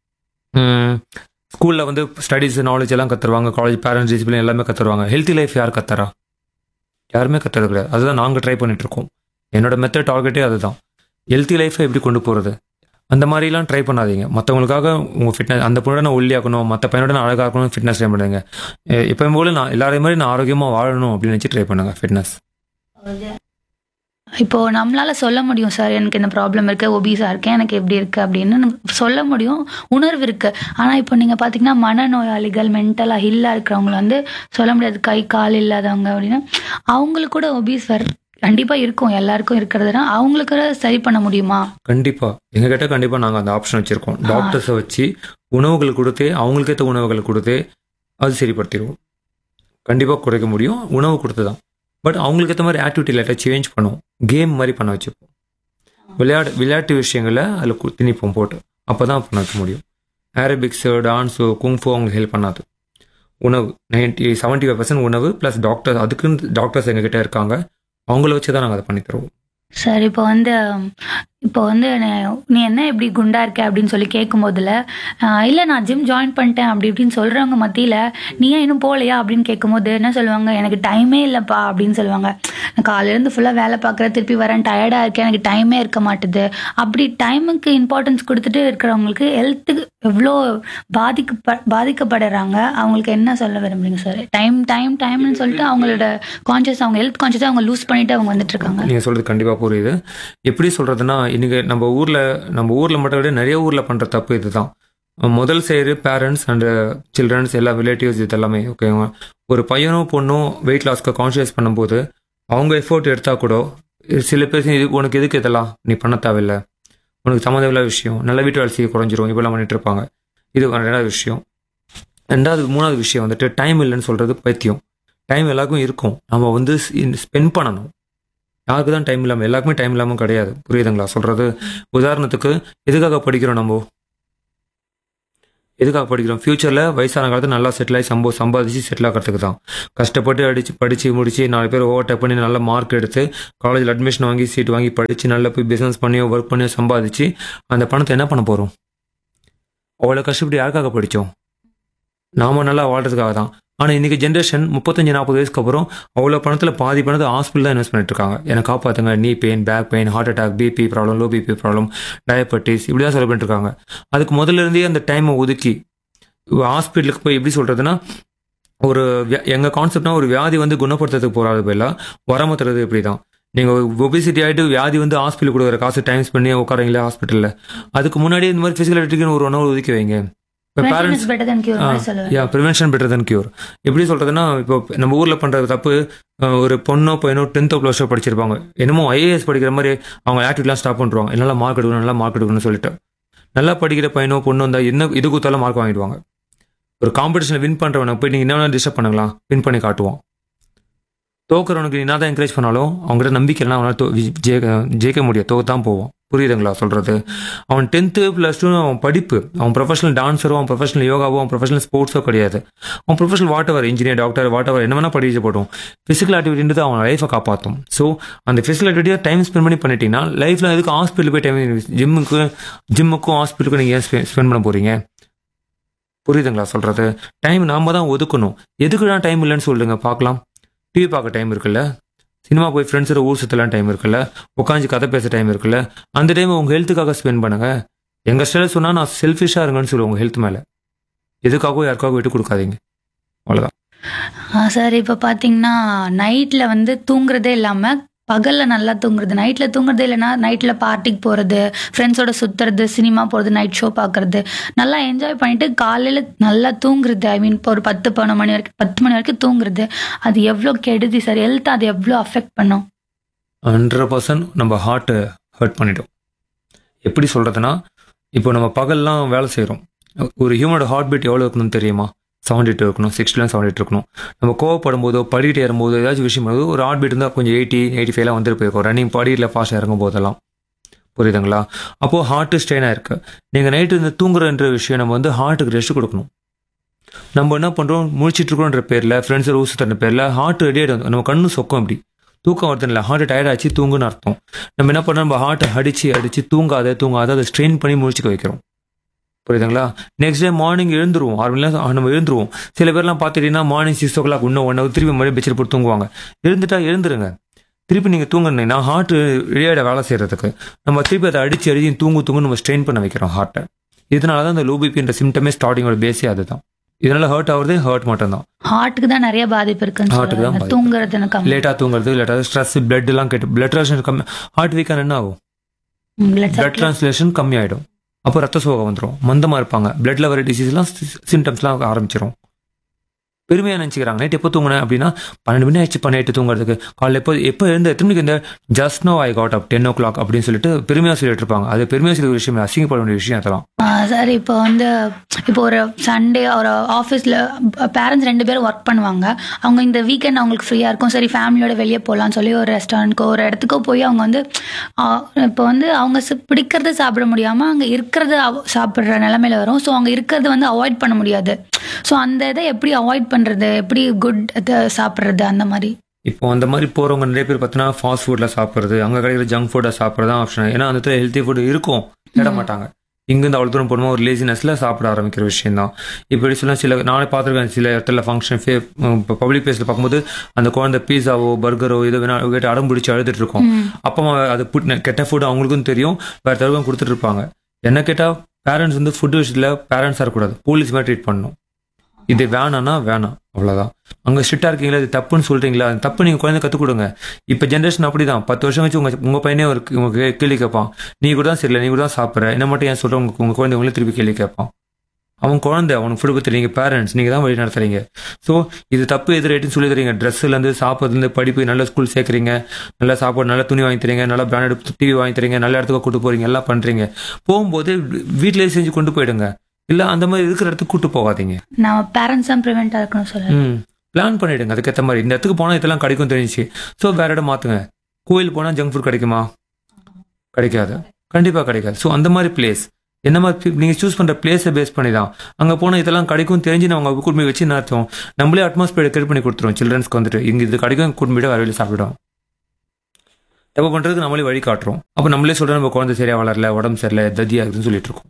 [SPEAKER 1] ஸ்கூலில் வந்து ஸ்டடீஸ் நாலேஜ் எல்லாம் கற்றுருவாங்க காலேஜ் பேரண்ட்ஸ் டிசிப்ளின் எல்லாமே கற்றுருவாங்க ஹெல்த்தி லைஃப் யார் கத்துறா யாருமே கத்துறது கிடையாது அதுதான் நாங்கள் ட்ரை பண்ணிட்டு இருக்கோம் என்னோட மெத்தட் டார்கெட்டே அதுதான் ஹெல்த்தி லைஃப்பை எப்படி கொண்டு போகிறது அந்த மாதிரிலாம் ட்ரை பண்ணாதீங்க மற்றவங்களுக்காக உங்கள் ஃபிட்னஸ் அந்த பொண்ணோட நான் ஒல்லியாக்கணும் மற்ற பையனோட நான் அழகாக இருக்கணும் ஃபிட்னஸ் ட்ரை பண்ணுங்க எ- எப்பவும் போல நான் எல்லாரையும் மாதிரி நான் ஆரோக்கியமாக வாழணும் அப்படின்னு நினச்சி ட்ரை பண்ணுங்க ஃபிட்னஸ்
[SPEAKER 2] இப்போ நம்மளால சொல்ல முடியும் சார் எனக்கு இந்த ப்ராப்ளம் இருக்கு ஒபீஸா இருக்கேன் எனக்கு எப்படி இருக்கு அப்படின்னு நமக்கு சொல்ல முடியும் உணர்வு இருக்கு ஆனா இப்போ நீங்க பாத்தீங்கன்னா மனநோயாளிகள் மென்டலா ஹில்லா இருக்கிறவங்க வந்து சொல்ல முடியாது கை கால் இல்லாதவங்க அப்படின்னா அவங்களுக்கு கூட ஒபீஸ் வர கண்டிப்பா இருக்கும் எல்லாருக்கும் இருக்கிறதுனா அவங்களுக்கு சரி பண்ண முடியுமா
[SPEAKER 1] கண்டிப்பாக எங்ககிட்ட கண்டிப்பாக நாங்கள் அந்த ஆப்ஷன் வச்சுருக்கோம் டாக்டர்ஸை வச்சு உணவுகள் கொடுத்து அவங்களுக்கேற்ற உணவுகள் கொடுத்து அது சரிப்படுத்திடுவோம் கண்டிப்பாக குறைக்க முடியும் உணவு கொடுத்து தான் பட் அவங்களுக்கு ஏற்ற மாதிரி ஆக்டிவிட்டி லைட்டாக சேஞ்ச் பண்ணுவோம் கேம் மாதிரி பண்ண வச்சுப்போம் விளையாடு விளையாட்டு விஷயங்களை அதில் திணிப்போம் போட்டு அப்போ தான் பண்ண வைக்க முடியும் ஏரோபிக்ஸு டான்ஸு குங்ஃபோ அவங்களுக்கு ஹெல்ப் பண்ணாது உணவு நைன்டி செவன்ட்டி ஃபைவ் பர்சன்ட் உணவு ப்ளஸ் டாக்டர் அதுக்குன்னு டாக்டர்ஸ் எங்ககிட்ட இருக்காங்க அவங்கள வச்சு தான் நாங்கள் அதை பண்ணி தருவோம்
[SPEAKER 2] சார் இப்போ வந்து இப்போ வந்து நே- நீ என்ன இப்படி குண்டா இருக்க அப்படின்னு சொல்லி கேட்கும் போதுல இல்லை நான் ஜிம் ஜாயின் பண்ணிட்டேன் அப்படி இப்படின்னு சொல்றவங்க மத்தியில நீ ஏன் இன்னும் போகலையா அப்படின்னு கேட்கும்போது என்ன சொல்லுவாங்க எனக்கு டைமே இல்லைப்பா அப்படின்னு சொல்லுவாங்க நான் காலையிலேருந்து ஃபுல்லாக வேலை பார்க்குறேன் திருப்பி வரேன் டயர்டாக இருக்கேன் எனக்கு டைமே இருக்க மாட்டுது அப்படி டைமுக்கு இம்பார்ட்டன்ஸ் கொடுத்துட்டு இருக்கிறவங்களுக்கு ஹெல்த்துக்கு எவ்வளோ பாதிக்க பாதிக்கப்படுறாங்க அவங்களுக்கு என்ன சொல்ல விரும்புறீங்க சார் டைம் டைம் டைம்னு சொல்லிட்டு அவங்களோட கான்ஷியஸ் அவங்க ஹெல்த் கான்ஷியஸாக அவங்க லூஸ் பண்ணிட்டு அவங்க வந்துட்டு இருக்காங்க
[SPEAKER 1] நீங்கள் சொல்கிறது கண்டிப்பாக புரியுது எப்படி சொல்கிறதுனா இன்னைக்கு நம்ம ஊரில் நம்ம ஊரில் மட்டும் விட நிறைய ஊரில் பண்ணுற தப்பு இதுதான் முதல் செயறு பேரண்ட்ஸ் அண்ட் சில்ட்ரன்ஸ் எல்லா ரிலேட்டிவ்ஸ் இது எல்லாமே ஓகேவா ஒரு பையனோ பொண்ணோ வெயிட் லாஸ்க்கு கான்ஷியஸ் பண்ணும்போது அவங்க எஃபோர்ட் எடுத்தால் கூட சில பேர் இது உனக்கு எதுக்கு இதெல்லாம் நீ பண்ண தேவையில்லை உனக்கு சம்மந்தம் இல்லாத விஷயம் நல்ல வீட்டு வேலை செய்ய குறைஞ்சிரும் இப்பெல்லாம் பண்ணிட்டு இருப்பாங்க இது ரெண்டாவது விஷயம் ரெண்டாவது மூணாவது விஷயம் வந்துட்டு டைம் இல்லைன்னு சொல்கிறது பைத்தியம் டைம் எல்லாருக்கும் இருக்கும் நம்ம வந்து ஸ்பெண்ட் பண்ணணும் யாருக்கு தான் டைம் இல்லாமல் எல்லாருக்குமே டைம் இல்லாமல் கிடையாது புரியுதுங்களா சொல்கிறது உதாரணத்துக்கு எதுக்காக படிக்கிறோம் நம்ம எதுக்காக படிக்கிறோம் ஃப்யூச்சரில் வயசான காலத்தில் நல்லா செட்டில் ஆகி சம்போ சம்பாதிச்சு செட்டில் ஆகிறதுக்கு தான் கஷ்டப்பட்டு அடிச்சு படித்து முடிச்சு நாலு பேர் ஓவர்டேக் பண்ணி நல்ல மார்க் எடுத்து காலேஜில் அட்மிஷன் வாங்கி சீட் வாங்கி படித்து நல்லா போய் பிஸ்னஸ் பண்ணியோ ஒர்க் பண்ணியோ சம்பாதிச்சு அந்த பணத்தை என்ன பண்ண போகிறோம் அவ்வளோ கஷ்டப்பட்டு யாருக்காக படித்தோம் நாம நல்லா வாழ்றதுக்காக தான் ஆனால் இன்னைக்கு ஜென்ரேஷன் முப்பத்தஞ்சு நாற்பது வயசுக்கு அப்புறம் அவ்வளோ பணத்தில் பாதி பணத்தை ஹாஸ்பிட்டல் தான் இன்வெஸ்ட் பண்ணிட்டு இருக்காங்க என்னை காப்பாற்றுங்க நீ pain back pain heart attack BP problem low BP problem diabetes இப்படி தான் செலவு பண்ணிட்டு இருக்காங்க அதுக்கு முதல்ல இருந்தே அந்த டைமை ஒதுக்கி ஹாஸ்பிட்டலுக்கு போய் எப்படி சொல்கிறதுனா ஒரு வியா- எங்க கான்செப்ட்னா ஒரு வியாதி வந்து குணப்படுத்துறதுக்கு போகாத போயில வரம தரது இப்படி தான் நீங்கள் ஒபிசிட்டி ஆகிட்டு வியாதி வந்து ஹாஸ்பிட்டல் கொடுக்குற காசு டைம் பண்ணி உட்காரீங்களா ஹாஸ்பிட்டலில் அதுக்கு முன்னாடியே இந்த மாதிரி ஃபிசிக்கல் ஆக்டிவிட்டிக்கு ஒரு ஒன் ஹவர் ஒதுக்கி வைங்க இப்போ
[SPEAKER 2] Prevention
[SPEAKER 1] parents
[SPEAKER 2] is better than cure மாதிரி சொல்லுவேன்
[SPEAKER 1] yeah prevention better than cure எப்படி சொல்றதுன்னா இப்போ நம்ம ஊர்ல பண்றது தப்பு அஹ், ஒரு பொண்ணோ பையனோ டென்த்தோ ப்ளஸோ படிச்சிருப்பாங்க என்னமோ ஐஏஎஸ் படிக்கிற மாதிரி அவங்க ஆக்டிவிட்டிலாம் ஸ்டாப் பண்ணுவாங்க என்னால் மார்க் எடுக்கணும் நல்லா மார்க் எடுக்கணும்னு சொல்லிட்டு நல்லா படிக்கிற பையனோ பொண்ணோ இருந்தால் என்ன இது கொடுத்தாலும் மார்க் வாங்கிடுவாங்க ஒரு காம்படிஷனில் வின் பண்ணுறவனை போய் நீங்கள் என்ன டிஸ்டர்ப் பண்ணுங்களா வின் பண்ணி காட்டுவோம் தோக்குறவனுக்கு என்ன தான் என்கரேஜ் பண்ணாலும் அவங்ககிட்ட நம்பிக்கை இல்லைனா அவனால் தோ- வி- ஜெயிக்க ஜெயிக்க முடியாது தோக்க தான் போவோம் புரியுதுங்களா சொல்றது அவன் டென்த்து ப்ளஸ் டூ அவன் படிப்பு அவன் ப்ரொஃபஷனல் டான்ஸரோ அவன் ப்ரொஃபஷனல் யோகாவோ அவன் ப்ரொஃபஷனல் ஸ்போர்ட்ஸோ கிடையாது அவன் professional whatever engineer doctor whatever என்ன வேணா படிச்சு போட்டோம் ஃபிசிக்கல் ஆக்டிவிட்டின்றது அவன் லைஃபை காப்பாற்றும் ஸோ அந்த ஃபிசிக்கல் ஆக்டிவிட்டியை டைம் ஸ்பெண்ட் பண்ணி பண்ணிட்டீங்கன்னா லைஃப்ல எதுக்கு ஹாஸ்பிட்டல் போய் டைம் ஜிம்முக்கு ஜிம்முக்கும் ஹாஸ்பிட்டலுக்கும் நீங்கள் ஏன் ஸ்பெண்ட் பண்ண போறீங்க புரியுதுங்களா சொல்றது டைம் நாம தான் ஒதுக்கணும் எதுக்குடா டைம் இல்லைன்னு சொல்லுங்க பார்க்கலாம் டிவி பார்க்க டைம் இருக்குல்ல சினிமா போய் ஃப்ரெண்ட்ஸோட ஊர் சுற்றலாம் டைம் இருக்குல்ல உட்காந்து கதை பேச டைம் இருக்குல்ல அந்த டைம் உங்க ஹெல்த்துக்காக ஸ்பெண்ட் பண்ணுங்க எங்க ஸ்டைல சொன்னா நான் செல்ஃபிஷா இருங்கன்னு சொல்லுவேன் உங்க ஹெல்த் மேல எதுக்காகவும் யாருக்காகவும் விட்டு கொடுக்காதீங்க அவ்வளவுதான்
[SPEAKER 2] சார் இப்போ பார்த்தீங்கன்னா நைட்டில் வந்து தூங்குறதே இல்லாமல் பகலில் நல்லா தூங்குறது நைட்டில் தூங்குறதே இல்லைன்னா நைட்டில் பார்ட்டிக்கு போகிறது ஃப்ரெண்ட்ஸோட சுற்றுறது சினிமா போகிறது நைட் ஷோ பார்க்குறது நல்லா என்ஜாய் பண்ணிட்டு காலையில் நல்லா தூங்குறது ஐ மீன் இப்போ ஒரு பத்து பன்னெண்டு மணி வரைக்கும் பத்து மணி வரைக்கும் தூங்குறது அது எவ்வளோ கெடுதி சார் ஹெல்த் அது எவ்வளோ அஃபெக்ட் பண்ணும்
[SPEAKER 1] ஹண்ட்ரட் பர்சன்ட் நம்ம ஹார்ட்டை ஹர்ட் பண்ணிடும் எப்படி சொல்றதுன்னா இப்போ நம்ம பகல்லாம் வேலை செய்கிறோம் ஒரு ஹியூமனோட ஹார்ட் பீட் எவ்வளோ இருக்கணும்னு தெரியுமா செவன்டி டூ இருக்கணும் சிக்ஸ்டிலாம் செவன்டி டூ இருக்கணும் நம்ம கோவப்படும் போதோ படிக்கிட்டு ஏறும்போதோ ஏதாச்சும் விஷயம் பண்ணும்போது ஒரு ஹார்ட் பீட் இருந்தால் கொஞ்சம் எயிட்டி எயிட்டி ஃபைவ்லாம் வந்துட்டு போயிருக்கும் ரன்னிங் படியில் ஃபாஸ்ட்டாக இறங்கும் போதெல்லாம் புரியுதுங்களா அப்போது ஹார்ட்டு ஸ்ட்ரெயினாக இருக்கு நீங்கள் நைட்டு இந்த தூங்குறன்ற விஷயம் நம்ம வந்து ஹார்ட்டுக்கு ரெஸ்ட் கொடுக்கணும் நம்ம என்ன பண்ணுறோம் முழிச்சிட்டு இருக்கோன்ற பேரில் ஃப்ரெண்ட்ஸ் ஊசு தர பேரில் ஹார்ட் ரெடி ஆகிடும் நம்ம கண்ணு சொக்கம் அப்படி தூக்கம் வருது இல்லை ஹார்ட் டயர்ட் ஆச்சு தூங்குன்னு அர்த்தம் நம்ம என்ன பண்ணோம் நம்ம ஹார்ட்டை அடிச்சு அடிச்சு தூங்காத தூங்காத அதை ஸ்ட்ரெயின் பண்ணி முழிச்சுக்க வைக்கிறோம் புரியுதுங்களா நெக்ஸ்ட் டே மார்னிங் எழுந்துருவோம் ஆறு மணி நேரம் நம்ம எழுந்துருவோம் சில பேர்லாம் பார்த்துட்டீங்கன்னா மார்னிங் சிக்ஸ் ஓ கிளாக் இன்னும் ஒன் ஹவர் திருப்பி மறுபடியும் பெட்ஷீட் போட்டு தூங்குவாங்க எழுந்துட்டா எழுந்துருங்க திருப்பி நீங்கள் தூங்குனீங்கன்னா ஹார்ட் ரெடியாட வேலை செய்யறதுக்கு நம்ம திருப்பி அதை அடிச்சு அடிச்சு தூங்கு தூங்கு நம்ம ஸ்ட்ரெயின் பண்ண வைக்கிறோம் ஹார்ட்டை இதனால தான் இந்த லூபிபின்ற சிம்டமே ஸ்டார்டிங்கோட பேஸே அதுதான் இதனால ஹர்ட் ஆகுறது ஹர்ட் மட்டும்தான்
[SPEAKER 2] ஹார்ட்டுக்கு தான் நிறைய பாதிப்பு இருக்குன்னு
[SPEAKER 1] Heart க்கு தான்
[SPEAKER 2] சொல்லுவாங்க
[SPEAKER 1] பாதிப்பு.
[SPEAKER 2] தூங்குறது எனக்கு
[SPEAKER 1] லேட்டாக தூங்குறது லேட்டாக ஸ்ட்ரெஸ் பிளட் எல்லாம் கெட்டு பிளட் ட்ரான்ஸ்லேஷன் கம்மி ஹார்ட் வீக்கான என்ன ஆகும்
[SPEAKER 2] பிளட்
[SPEAKER 1] பிளட் ட்ரான்ஸ்லேஷன் கம்மி ஆயிடும் அப்போ ரத்த சோகம் வந்துடும் மந்தமாக இருப்பாங்க பிளட்ல வர டிசீஸ்லாம் சிம்டம்ஸ்லாம் ஆரம்பிச்சிடும் பெருமையாக நினச்சிக்கிறாங்க நைட் எப்போ தூங்கினேன் அப்படின்னா பன்னெண்டு மணி ஆயிடுச்சு நைட்டு தூங்குறதுக்கு காலையில் எப்போ எப்போ எழுந்த எத்தனை மணிக்கு இந்த just no I got up ten o'clock அப்படின்னு சொல்லிட்டு பெருமையாக சொல்லிட்டு இருப்பாங்க அது பெருமையாக சொல்லிய விஷயம் இல்ல, அசிங்கப்பட வேண்டிய விஷயம் அதெல்லாம்
[SPEAKER 2] சார் இப்போ வந்து இப்போ ஒரு சண்டே ஒரு ஆஃபீஸில் பேரண்ட்ஸ் ரெண்டு பேரும் ஒர்க் பண்ணுவாங்க அவங்க இந்த வீக்கெண்ட் அவங்களுக்கு ஃப்ரீயாக இருக்கும் சரி ஃபேமிலியோட வெளியே போகலான்னு சொல்லி ஒரு ரெஸ்டாரண்ட்க்கோ ஒரு இடத்துக்கோ போய் அவங்க வந்து ஆ, இப்போ வந்து அவங்க சி- பிடிக்கிறத சாப்பிட முடியாமல் அங்கே இருக்கிறத அவ- சாப்பிட்ற நிலமையில வரும் ஸோ அவங்க இருக்கிறத வந்து அவாய்ட் பண்ண முடியாது ஸோ அந்த இதை எப்படி அவாய்ட் பண்ணுறது எப்படி குட் இதை சாப்பிட்றது அந்த மாதிரி
[SPEAKER 1] இப்போ அந்த மாதிரி போகிறவங்க நிறைய பேர் பார்த்தீங்கன்னா ஃபாஸ்ட் ஃபுட்டில் சாப்பிட்றது அங்கே கிடைக்கிற ஜங்க் ஃபுட்டை சாப்பிட்றது தான் ஆப்ஷன் ஏன்னா அந்த இடத்துல ஹெல்த்தி ஃபுட் இருக்கும் தேட மாட்டாங்க இங்கேருந்து அவ்வளோ தூரம் போகணுமா ஒரு லேசினஸில் சாப்பிட ஆரம்பிக்கிற விஷயம் தான் இப்படி சொல்ல சில நானே பார்த்துருக்கேன் சில இடத்துல ஃபங்க்ஷன் ஃபே இப்போ பப்ளிக் பிளேஸில் பார்க்கும்போது அந்த குழந்தை பீஸாவோ பர்கரோ ஏதோ வேணா கேட்டு அடம் பிடிச்சி அழுதுட்டு இருக்கும் அப்பா அம்மா அது புட் கெட்ட ஃபுட் அவங்களுக்கும் தெரியும் வேறு தருவம் கொடுத்துட்டு இருப்பாங்க என்ன கேட்டால் பேரண்ட்ஸ் வந்து ஃபுட் விஷயத்தில் பேரண்ட்ஸாக இருக்கக்கூடாது போலீஸ் மாதிரி ட்ரீட் பண்ணணும் இது வேணாம்னா வேணாம் அவ்வளோதான் அங்கே ஸ்ட்ரிக்டாக இருக்கீங்களா இது தப்புன்னு சொல்கிறீங்களா அது தப்பு நீங்கள் குழந்தை கற்றுக் கொடுங்க இப்போ ஜென்ரேஷன் அப்படி தான் பத்து வருஷம் வச்சு உங்கள் உங்கள் பையனே ஒரு உங்க கே- கேள்வி கேட்பான் நீ கூட தான் சரியில்லை நீ கூட தான் சாப்பிட்ற என்ன மட்டும் ஏன் சொல்கிற உங்கள் உங்கள் குழந்தை உங்களே திருப்பி கேள்வி கேட்பான் அவன் குழந்தை அவனுக்கு ஃபுட் பற்றி நீங்கள் பேரண்ட்ஸ் நீங்கள் தான் வழி நடத்துறீங்க ஸோ இது தப்பு எது ரைட்டுன்னு சொல்லி தரீங்க ட்ரெஸ்ஸுலேருந்து சாப்பிட்றதுலேருந்து படிப்பு நல்ல ஸ்கூல் சேர்க்குறீங்க நல்ல சாப்பாடு நல்ல துணி வாங்கி தரீங்க நல்ல பிராண்டட் டிவி வாங்கி தரீங்க நல்ல இடத்துக்கு கூட்டு போகிறீங்க எல்லாம் பண்ணுறீங்க போகும்போது வீட்டிலேயே செஞ்சு கொண்டு போயிடுங்க இல்லை அந்த மாதிரி இருக்கிற இடத்துக்கு கூட்டு போகாதீங்க
[SPEAKER 2] நம்ம பேரண்ட்ஸ் தான் ப்ரிவெண்ட்டாக இருக்கணும் சொல்லுங்கள்
[SPEAKER 1] ம் பிளான் பண்ணிடுங்க அதுக்கேற்ற மாதிரி இந்த இடத்துக்கு போனால் இதெல்லாம் கிடைக்கும் தெரிஞ்சுச்சு ஸோ வேற இடம் மாற்றுங்க கோயில் போனால் ஜங்க் ஃபுட் கிடைக்குமா கிடைக்காது கண்டிப்பாக கிடைக்காது ஸோ அந்த மாதிரி பிளேஸ் என்ன மாதிரி நீங்கள் சூஸ் பண்ணுற பிளேஸை பேஸ் பண்ணி தான் அங்கே போனால் இதெல்லாம் கிடைக்கும் தெரிஞ்சு நம்ம கூட்டு போய் வச்சு என்ன அர்த்தம் நம்மளே அட்மாஸ்பியர் கிரியேட் பண்ணி கொடுத்துருவோம் சில்ட்ரன்ஸ்க்கு வந்துட்டு இங்கே இது கிடைக்கும் கூட்டு போய்ட்டு வர வெளியே சாப்பிடுவோம் தப்பு பண்ணுறதுக்கு நம்மளே வழி காட்டுறோம் அப்போ நம்மளே சொல்கிறோம் நம்ம குழந்தை சரியாக வளரல உடம்பு சரியில்லை தத்தியா இருக்குதுன்னு சொல்லிட்டு இருக்கோம்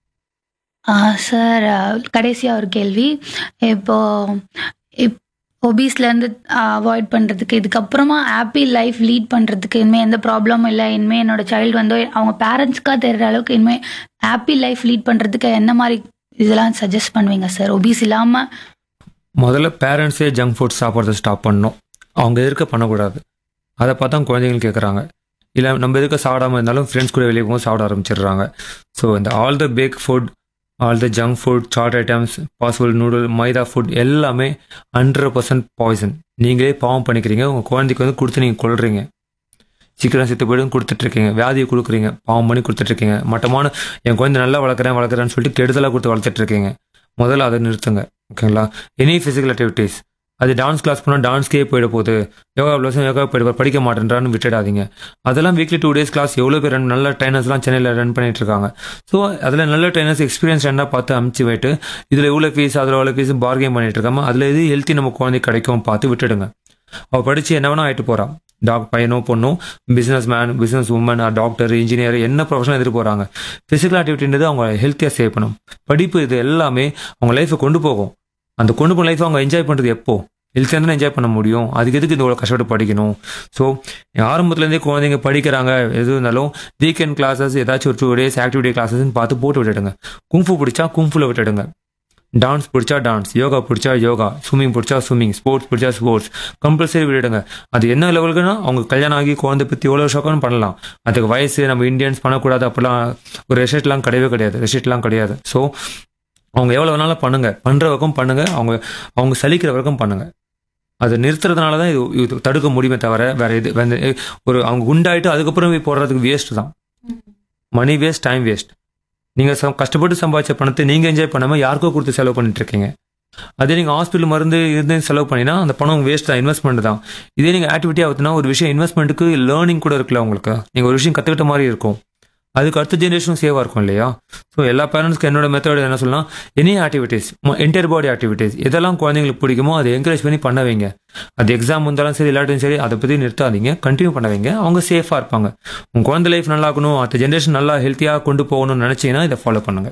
[SPEAKER 2] சார் கடைசியாக ஒரு கேள்வி இப்போ இப் ஒபீஸ்லேருந்து அவாய்ட் பண்ணுறதுக்கு இதுக்கப்புறமா ஹாப்பி லைஃப் லீட் பண்ணுறதுக்கு இனிமேல் எந்த ப்ராப்ளமும் இல்லை இனிமேல் என்னோட சைல்டு வந்து அவங்க பேரண்ட்ஸ்க்காக தெரிகிற அளவுக்கு இனிமேல் ஹாப்பி லைஃப் லீட் பண்ணுறதுக்கு என்ன மாதிரி இதெல்லாம் சஜஸ்ட் பண்ணுவீங்க சார் ஒபீஸ் இல்லாமல்
[SPEAKER 1] முதல்ல பேரண்ட்ஸே ஜங்க் ஃபுட் சாப்பிட்றத ஸ்டாப் பண்ணணும் அவங்க எதிர்க்க பண்ணக்கூடாது அதை பார்த்தா குழந்தைகள் கேட்குறாங்க இல்லை நம்ம எதுக்க சாப்பிடாம இருந்தாலும் ஃப்ரெண்ட்ஸ் கூட வெளியே போகும் சாப்பிட ஆரம்பிச்சிடுறாங்க ஸோ இந்த all the pack food all the junk food chat items possible noodle maida food எல்லாமே ஹண்ட்ரட் பர்சன்ட் பாய்சன் நீங்களே பாவம் பண்ணிக்கிறீங்க உங்கள் குழந்தைக்கு வந்து கொடுத்து நீங்கள் கொள்றீங்க சீக்கிரம் செத்து போய்டும் கொடுத்துட்ருக்கீங்க வியாதியை கொடுக்குறீங்க பாவம் பண்ணி கொடுத்துட்ருக்கீங்க மட்டமான என் குழந்தை நல்லா வளர்க்குறேன் வளர்க்குறேன்னு சொல்லிட்டு கெடுதலாக கொடுத்து வளர்த்துட்ருக்கீங்க முதல்ல அதை நிறுத்துங்க ஓகேங்களா எனி ஃபிசிக்கல் ஆக்டிவிட்டீஸ் அது டான்ஸ் கிளாஸ் போனால் டான்ஸ்க்கே போயிட போகுது யோகா ப்ளஸ் யோகா போயிட படிக்க மாட்டேன்றான்னு விட்டுடாதீங்க அதெல்லாம் வீக்லி டூ டேஸ் கிளாஸ் எவ்வளோ பேர் ரன் நல்ல ட்ரைனர்ஸ்லாம் சென்னையில் ரன் பண்ணிட்டு இருக்காங்க ஸோ அதில் நல்ல ட்ரைனர்ஸ் எக்ஸ்பீரியன்ஸ் என்ன பார்த்து அமுச்சு போயிட்டு இதில் எவ்வளோ ஃபீஸ் அதில் எவ்வளோ ஃபீஸ் பார்கெயின் பண்ணிட்டு இருக்காம அதில் எது ஹெல்த்தி நம்ம குழந்தைக்கு கிடைக்கும் பார்த்து விட்டுடுங்க அவள் படித்து என்ன வேணா ஆகிட்டு போகிறான் டாக் பையனோ பொண்ணோ business man business woman doctor engineer என்ன ப்ரொஃபஷனல் எதிர்ப்பு போகிறாங்க ஃபிசிக்கல் ஆக்டிவிட்டின்றது அவங்க ஹெல்த்தியாக சேவ் பண்ணும் படிப்பு இது எல்லாமே அவங்க லைஃப்பை கொண்டு போகும் அந்த கொண்டு போன லைஃப்பை அவங்க என்ஜாய் பண்ணுறது எப்போ ஹெல்த்தியாக இருந்தால் என்ஜாய் பண்ண முடியும் அதுக்கு எதுக்கு இந்த இவ்வளோ கஷ்டப்பட்டு படிக்கணும் ஸோ ஆரம்பத்துலேருந்தே குழந்தைங்க படிக்கிறாங்க எது இருந்தாலும் வீக்கெண்ட் கிளாஸஸ் ஏதாச்சும் ஒரு டூ டேஸ் ஆக்டிவிட்டி கிளாஸஸ்ன்னு பார்த்து போட்டு விட்டுடுங்க குங்ஃபு பிடிச்சா குங்ஃபுல விட்டுடுங்க டான்ஸ் பிடிச்சா டான்ஸ் யோகா பிடிச்சா யோகா ஸ்விம்மிங் பிடிச்சா ஸ்விம்மிங் ஸ்போர்ட்ஸ் பிடிச்சா ஸ்போர்ட்ஸ் கம்பல்சரி விட்டுடுங்க அது என்ன லெவலுக்குன்னா அவங்க கல்யாணம் ஆகி குழந்தை பற்றி எவ்வளோ ஷோக்கம் பண்ணலாம் அதுக்கு வயசு நம்ம இந்தியன்ஸ் பண்ணக்கூடாது அப்படிலாம் ஒரு ரெஷெட்லாம் கிடையவே கிடையாது ரெஷெட்லாம் கிடையாது ஸோ அவங்க எவ்வளோ வேணாலும் பண்ணுங்க பண்ணுற வரைக்கும் பண்ணுங்க அவங்க அவங்க சலிக்கிற வரைக்கும் பண்ணுங்க அதை நிறுத்துறதுனால தான் இது இது தடுக்க முடியுமே தவிர வேற இது வந்து ஒரு அவங்க குண்டாயிட்டு அதுக்கப்புறம் போய் போடுறதுக்கு வேஸ்ட் தான் மணி வேஸ்ட் டைம் வேஸ்ட் நீங்கள் சம் கஷ்டப்பட்டு சம்பாதிச்ச பணத்தை நீங்கள் என்ஜாய் பண்ணாமல் யாருக்கோ கொடுத்து செலவு பண்ணிட்டு இருக்கீங்க அதே நீங்கள் ஹாஸ்பிட்டல் மருந்து இருந்து செலவு பண்ணினா அந்த பணம் வேஸ்ட் தான் இன்வெஸ்ட்மெண்ட் தான் இதே நீங்கள் ஆக்டிவிட்டி ஆகுதுன்னா ஒரு விஷயம் இன்வெஸ்ட்மெண்ட்டுக்கு லேர்னிங் கூட இருக்குல்ல உங்களுக்கு நீங்கள் ஒரு விஷயம் கற்றுக்கிட்ட மாதிரி இருக்கும் அதுக்கு அடுத்த ஜென்ரேஷனும் சேவாக இருக்கும் இல்லையா ஸோ எல்லா பேரண்ட்ஸ்க்கு என்னோட மெத்தட் என்ன சொல்லலாம் any activities entire body activities எதெல்லாம் குழந்தைங்களுக்கு பிடிக்குமோ அதை என்கரேஜ் பண்ணி பண்ண வைங்க அது எக்ஸாம் வந்தாலும் சரி இல்லாட்டும் சரி அதை பற்றி நிறுத்தாதீங்க கண்டினியூ பண்ண வைங்க அவங்க சேஃபாக இருப்பாங்க உங்கள் குழந்தை லைஃப் நல்லா இருக்கணும் அடுத்த ஜென்ரேஷன் நல்லா ஹெல்த்தியாக கொண்டு போகணும்னு நினச்சிங்கன்னா இதை ஃபாலோ பண்ணுங்க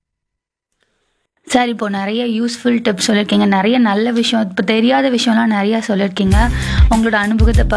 [SPEAKER 2] சார் இப்போ நிறைய யூஸ்ஃபுல் டிப்ஸ் சொல்லியிருக்கீங்க நிறைய நல்ல விஷயம் இப்போ தெரியாத விஷயம்லாம் நிறைய சொல்லியிருக்கீங்க உங்களோட அனுபவத்தை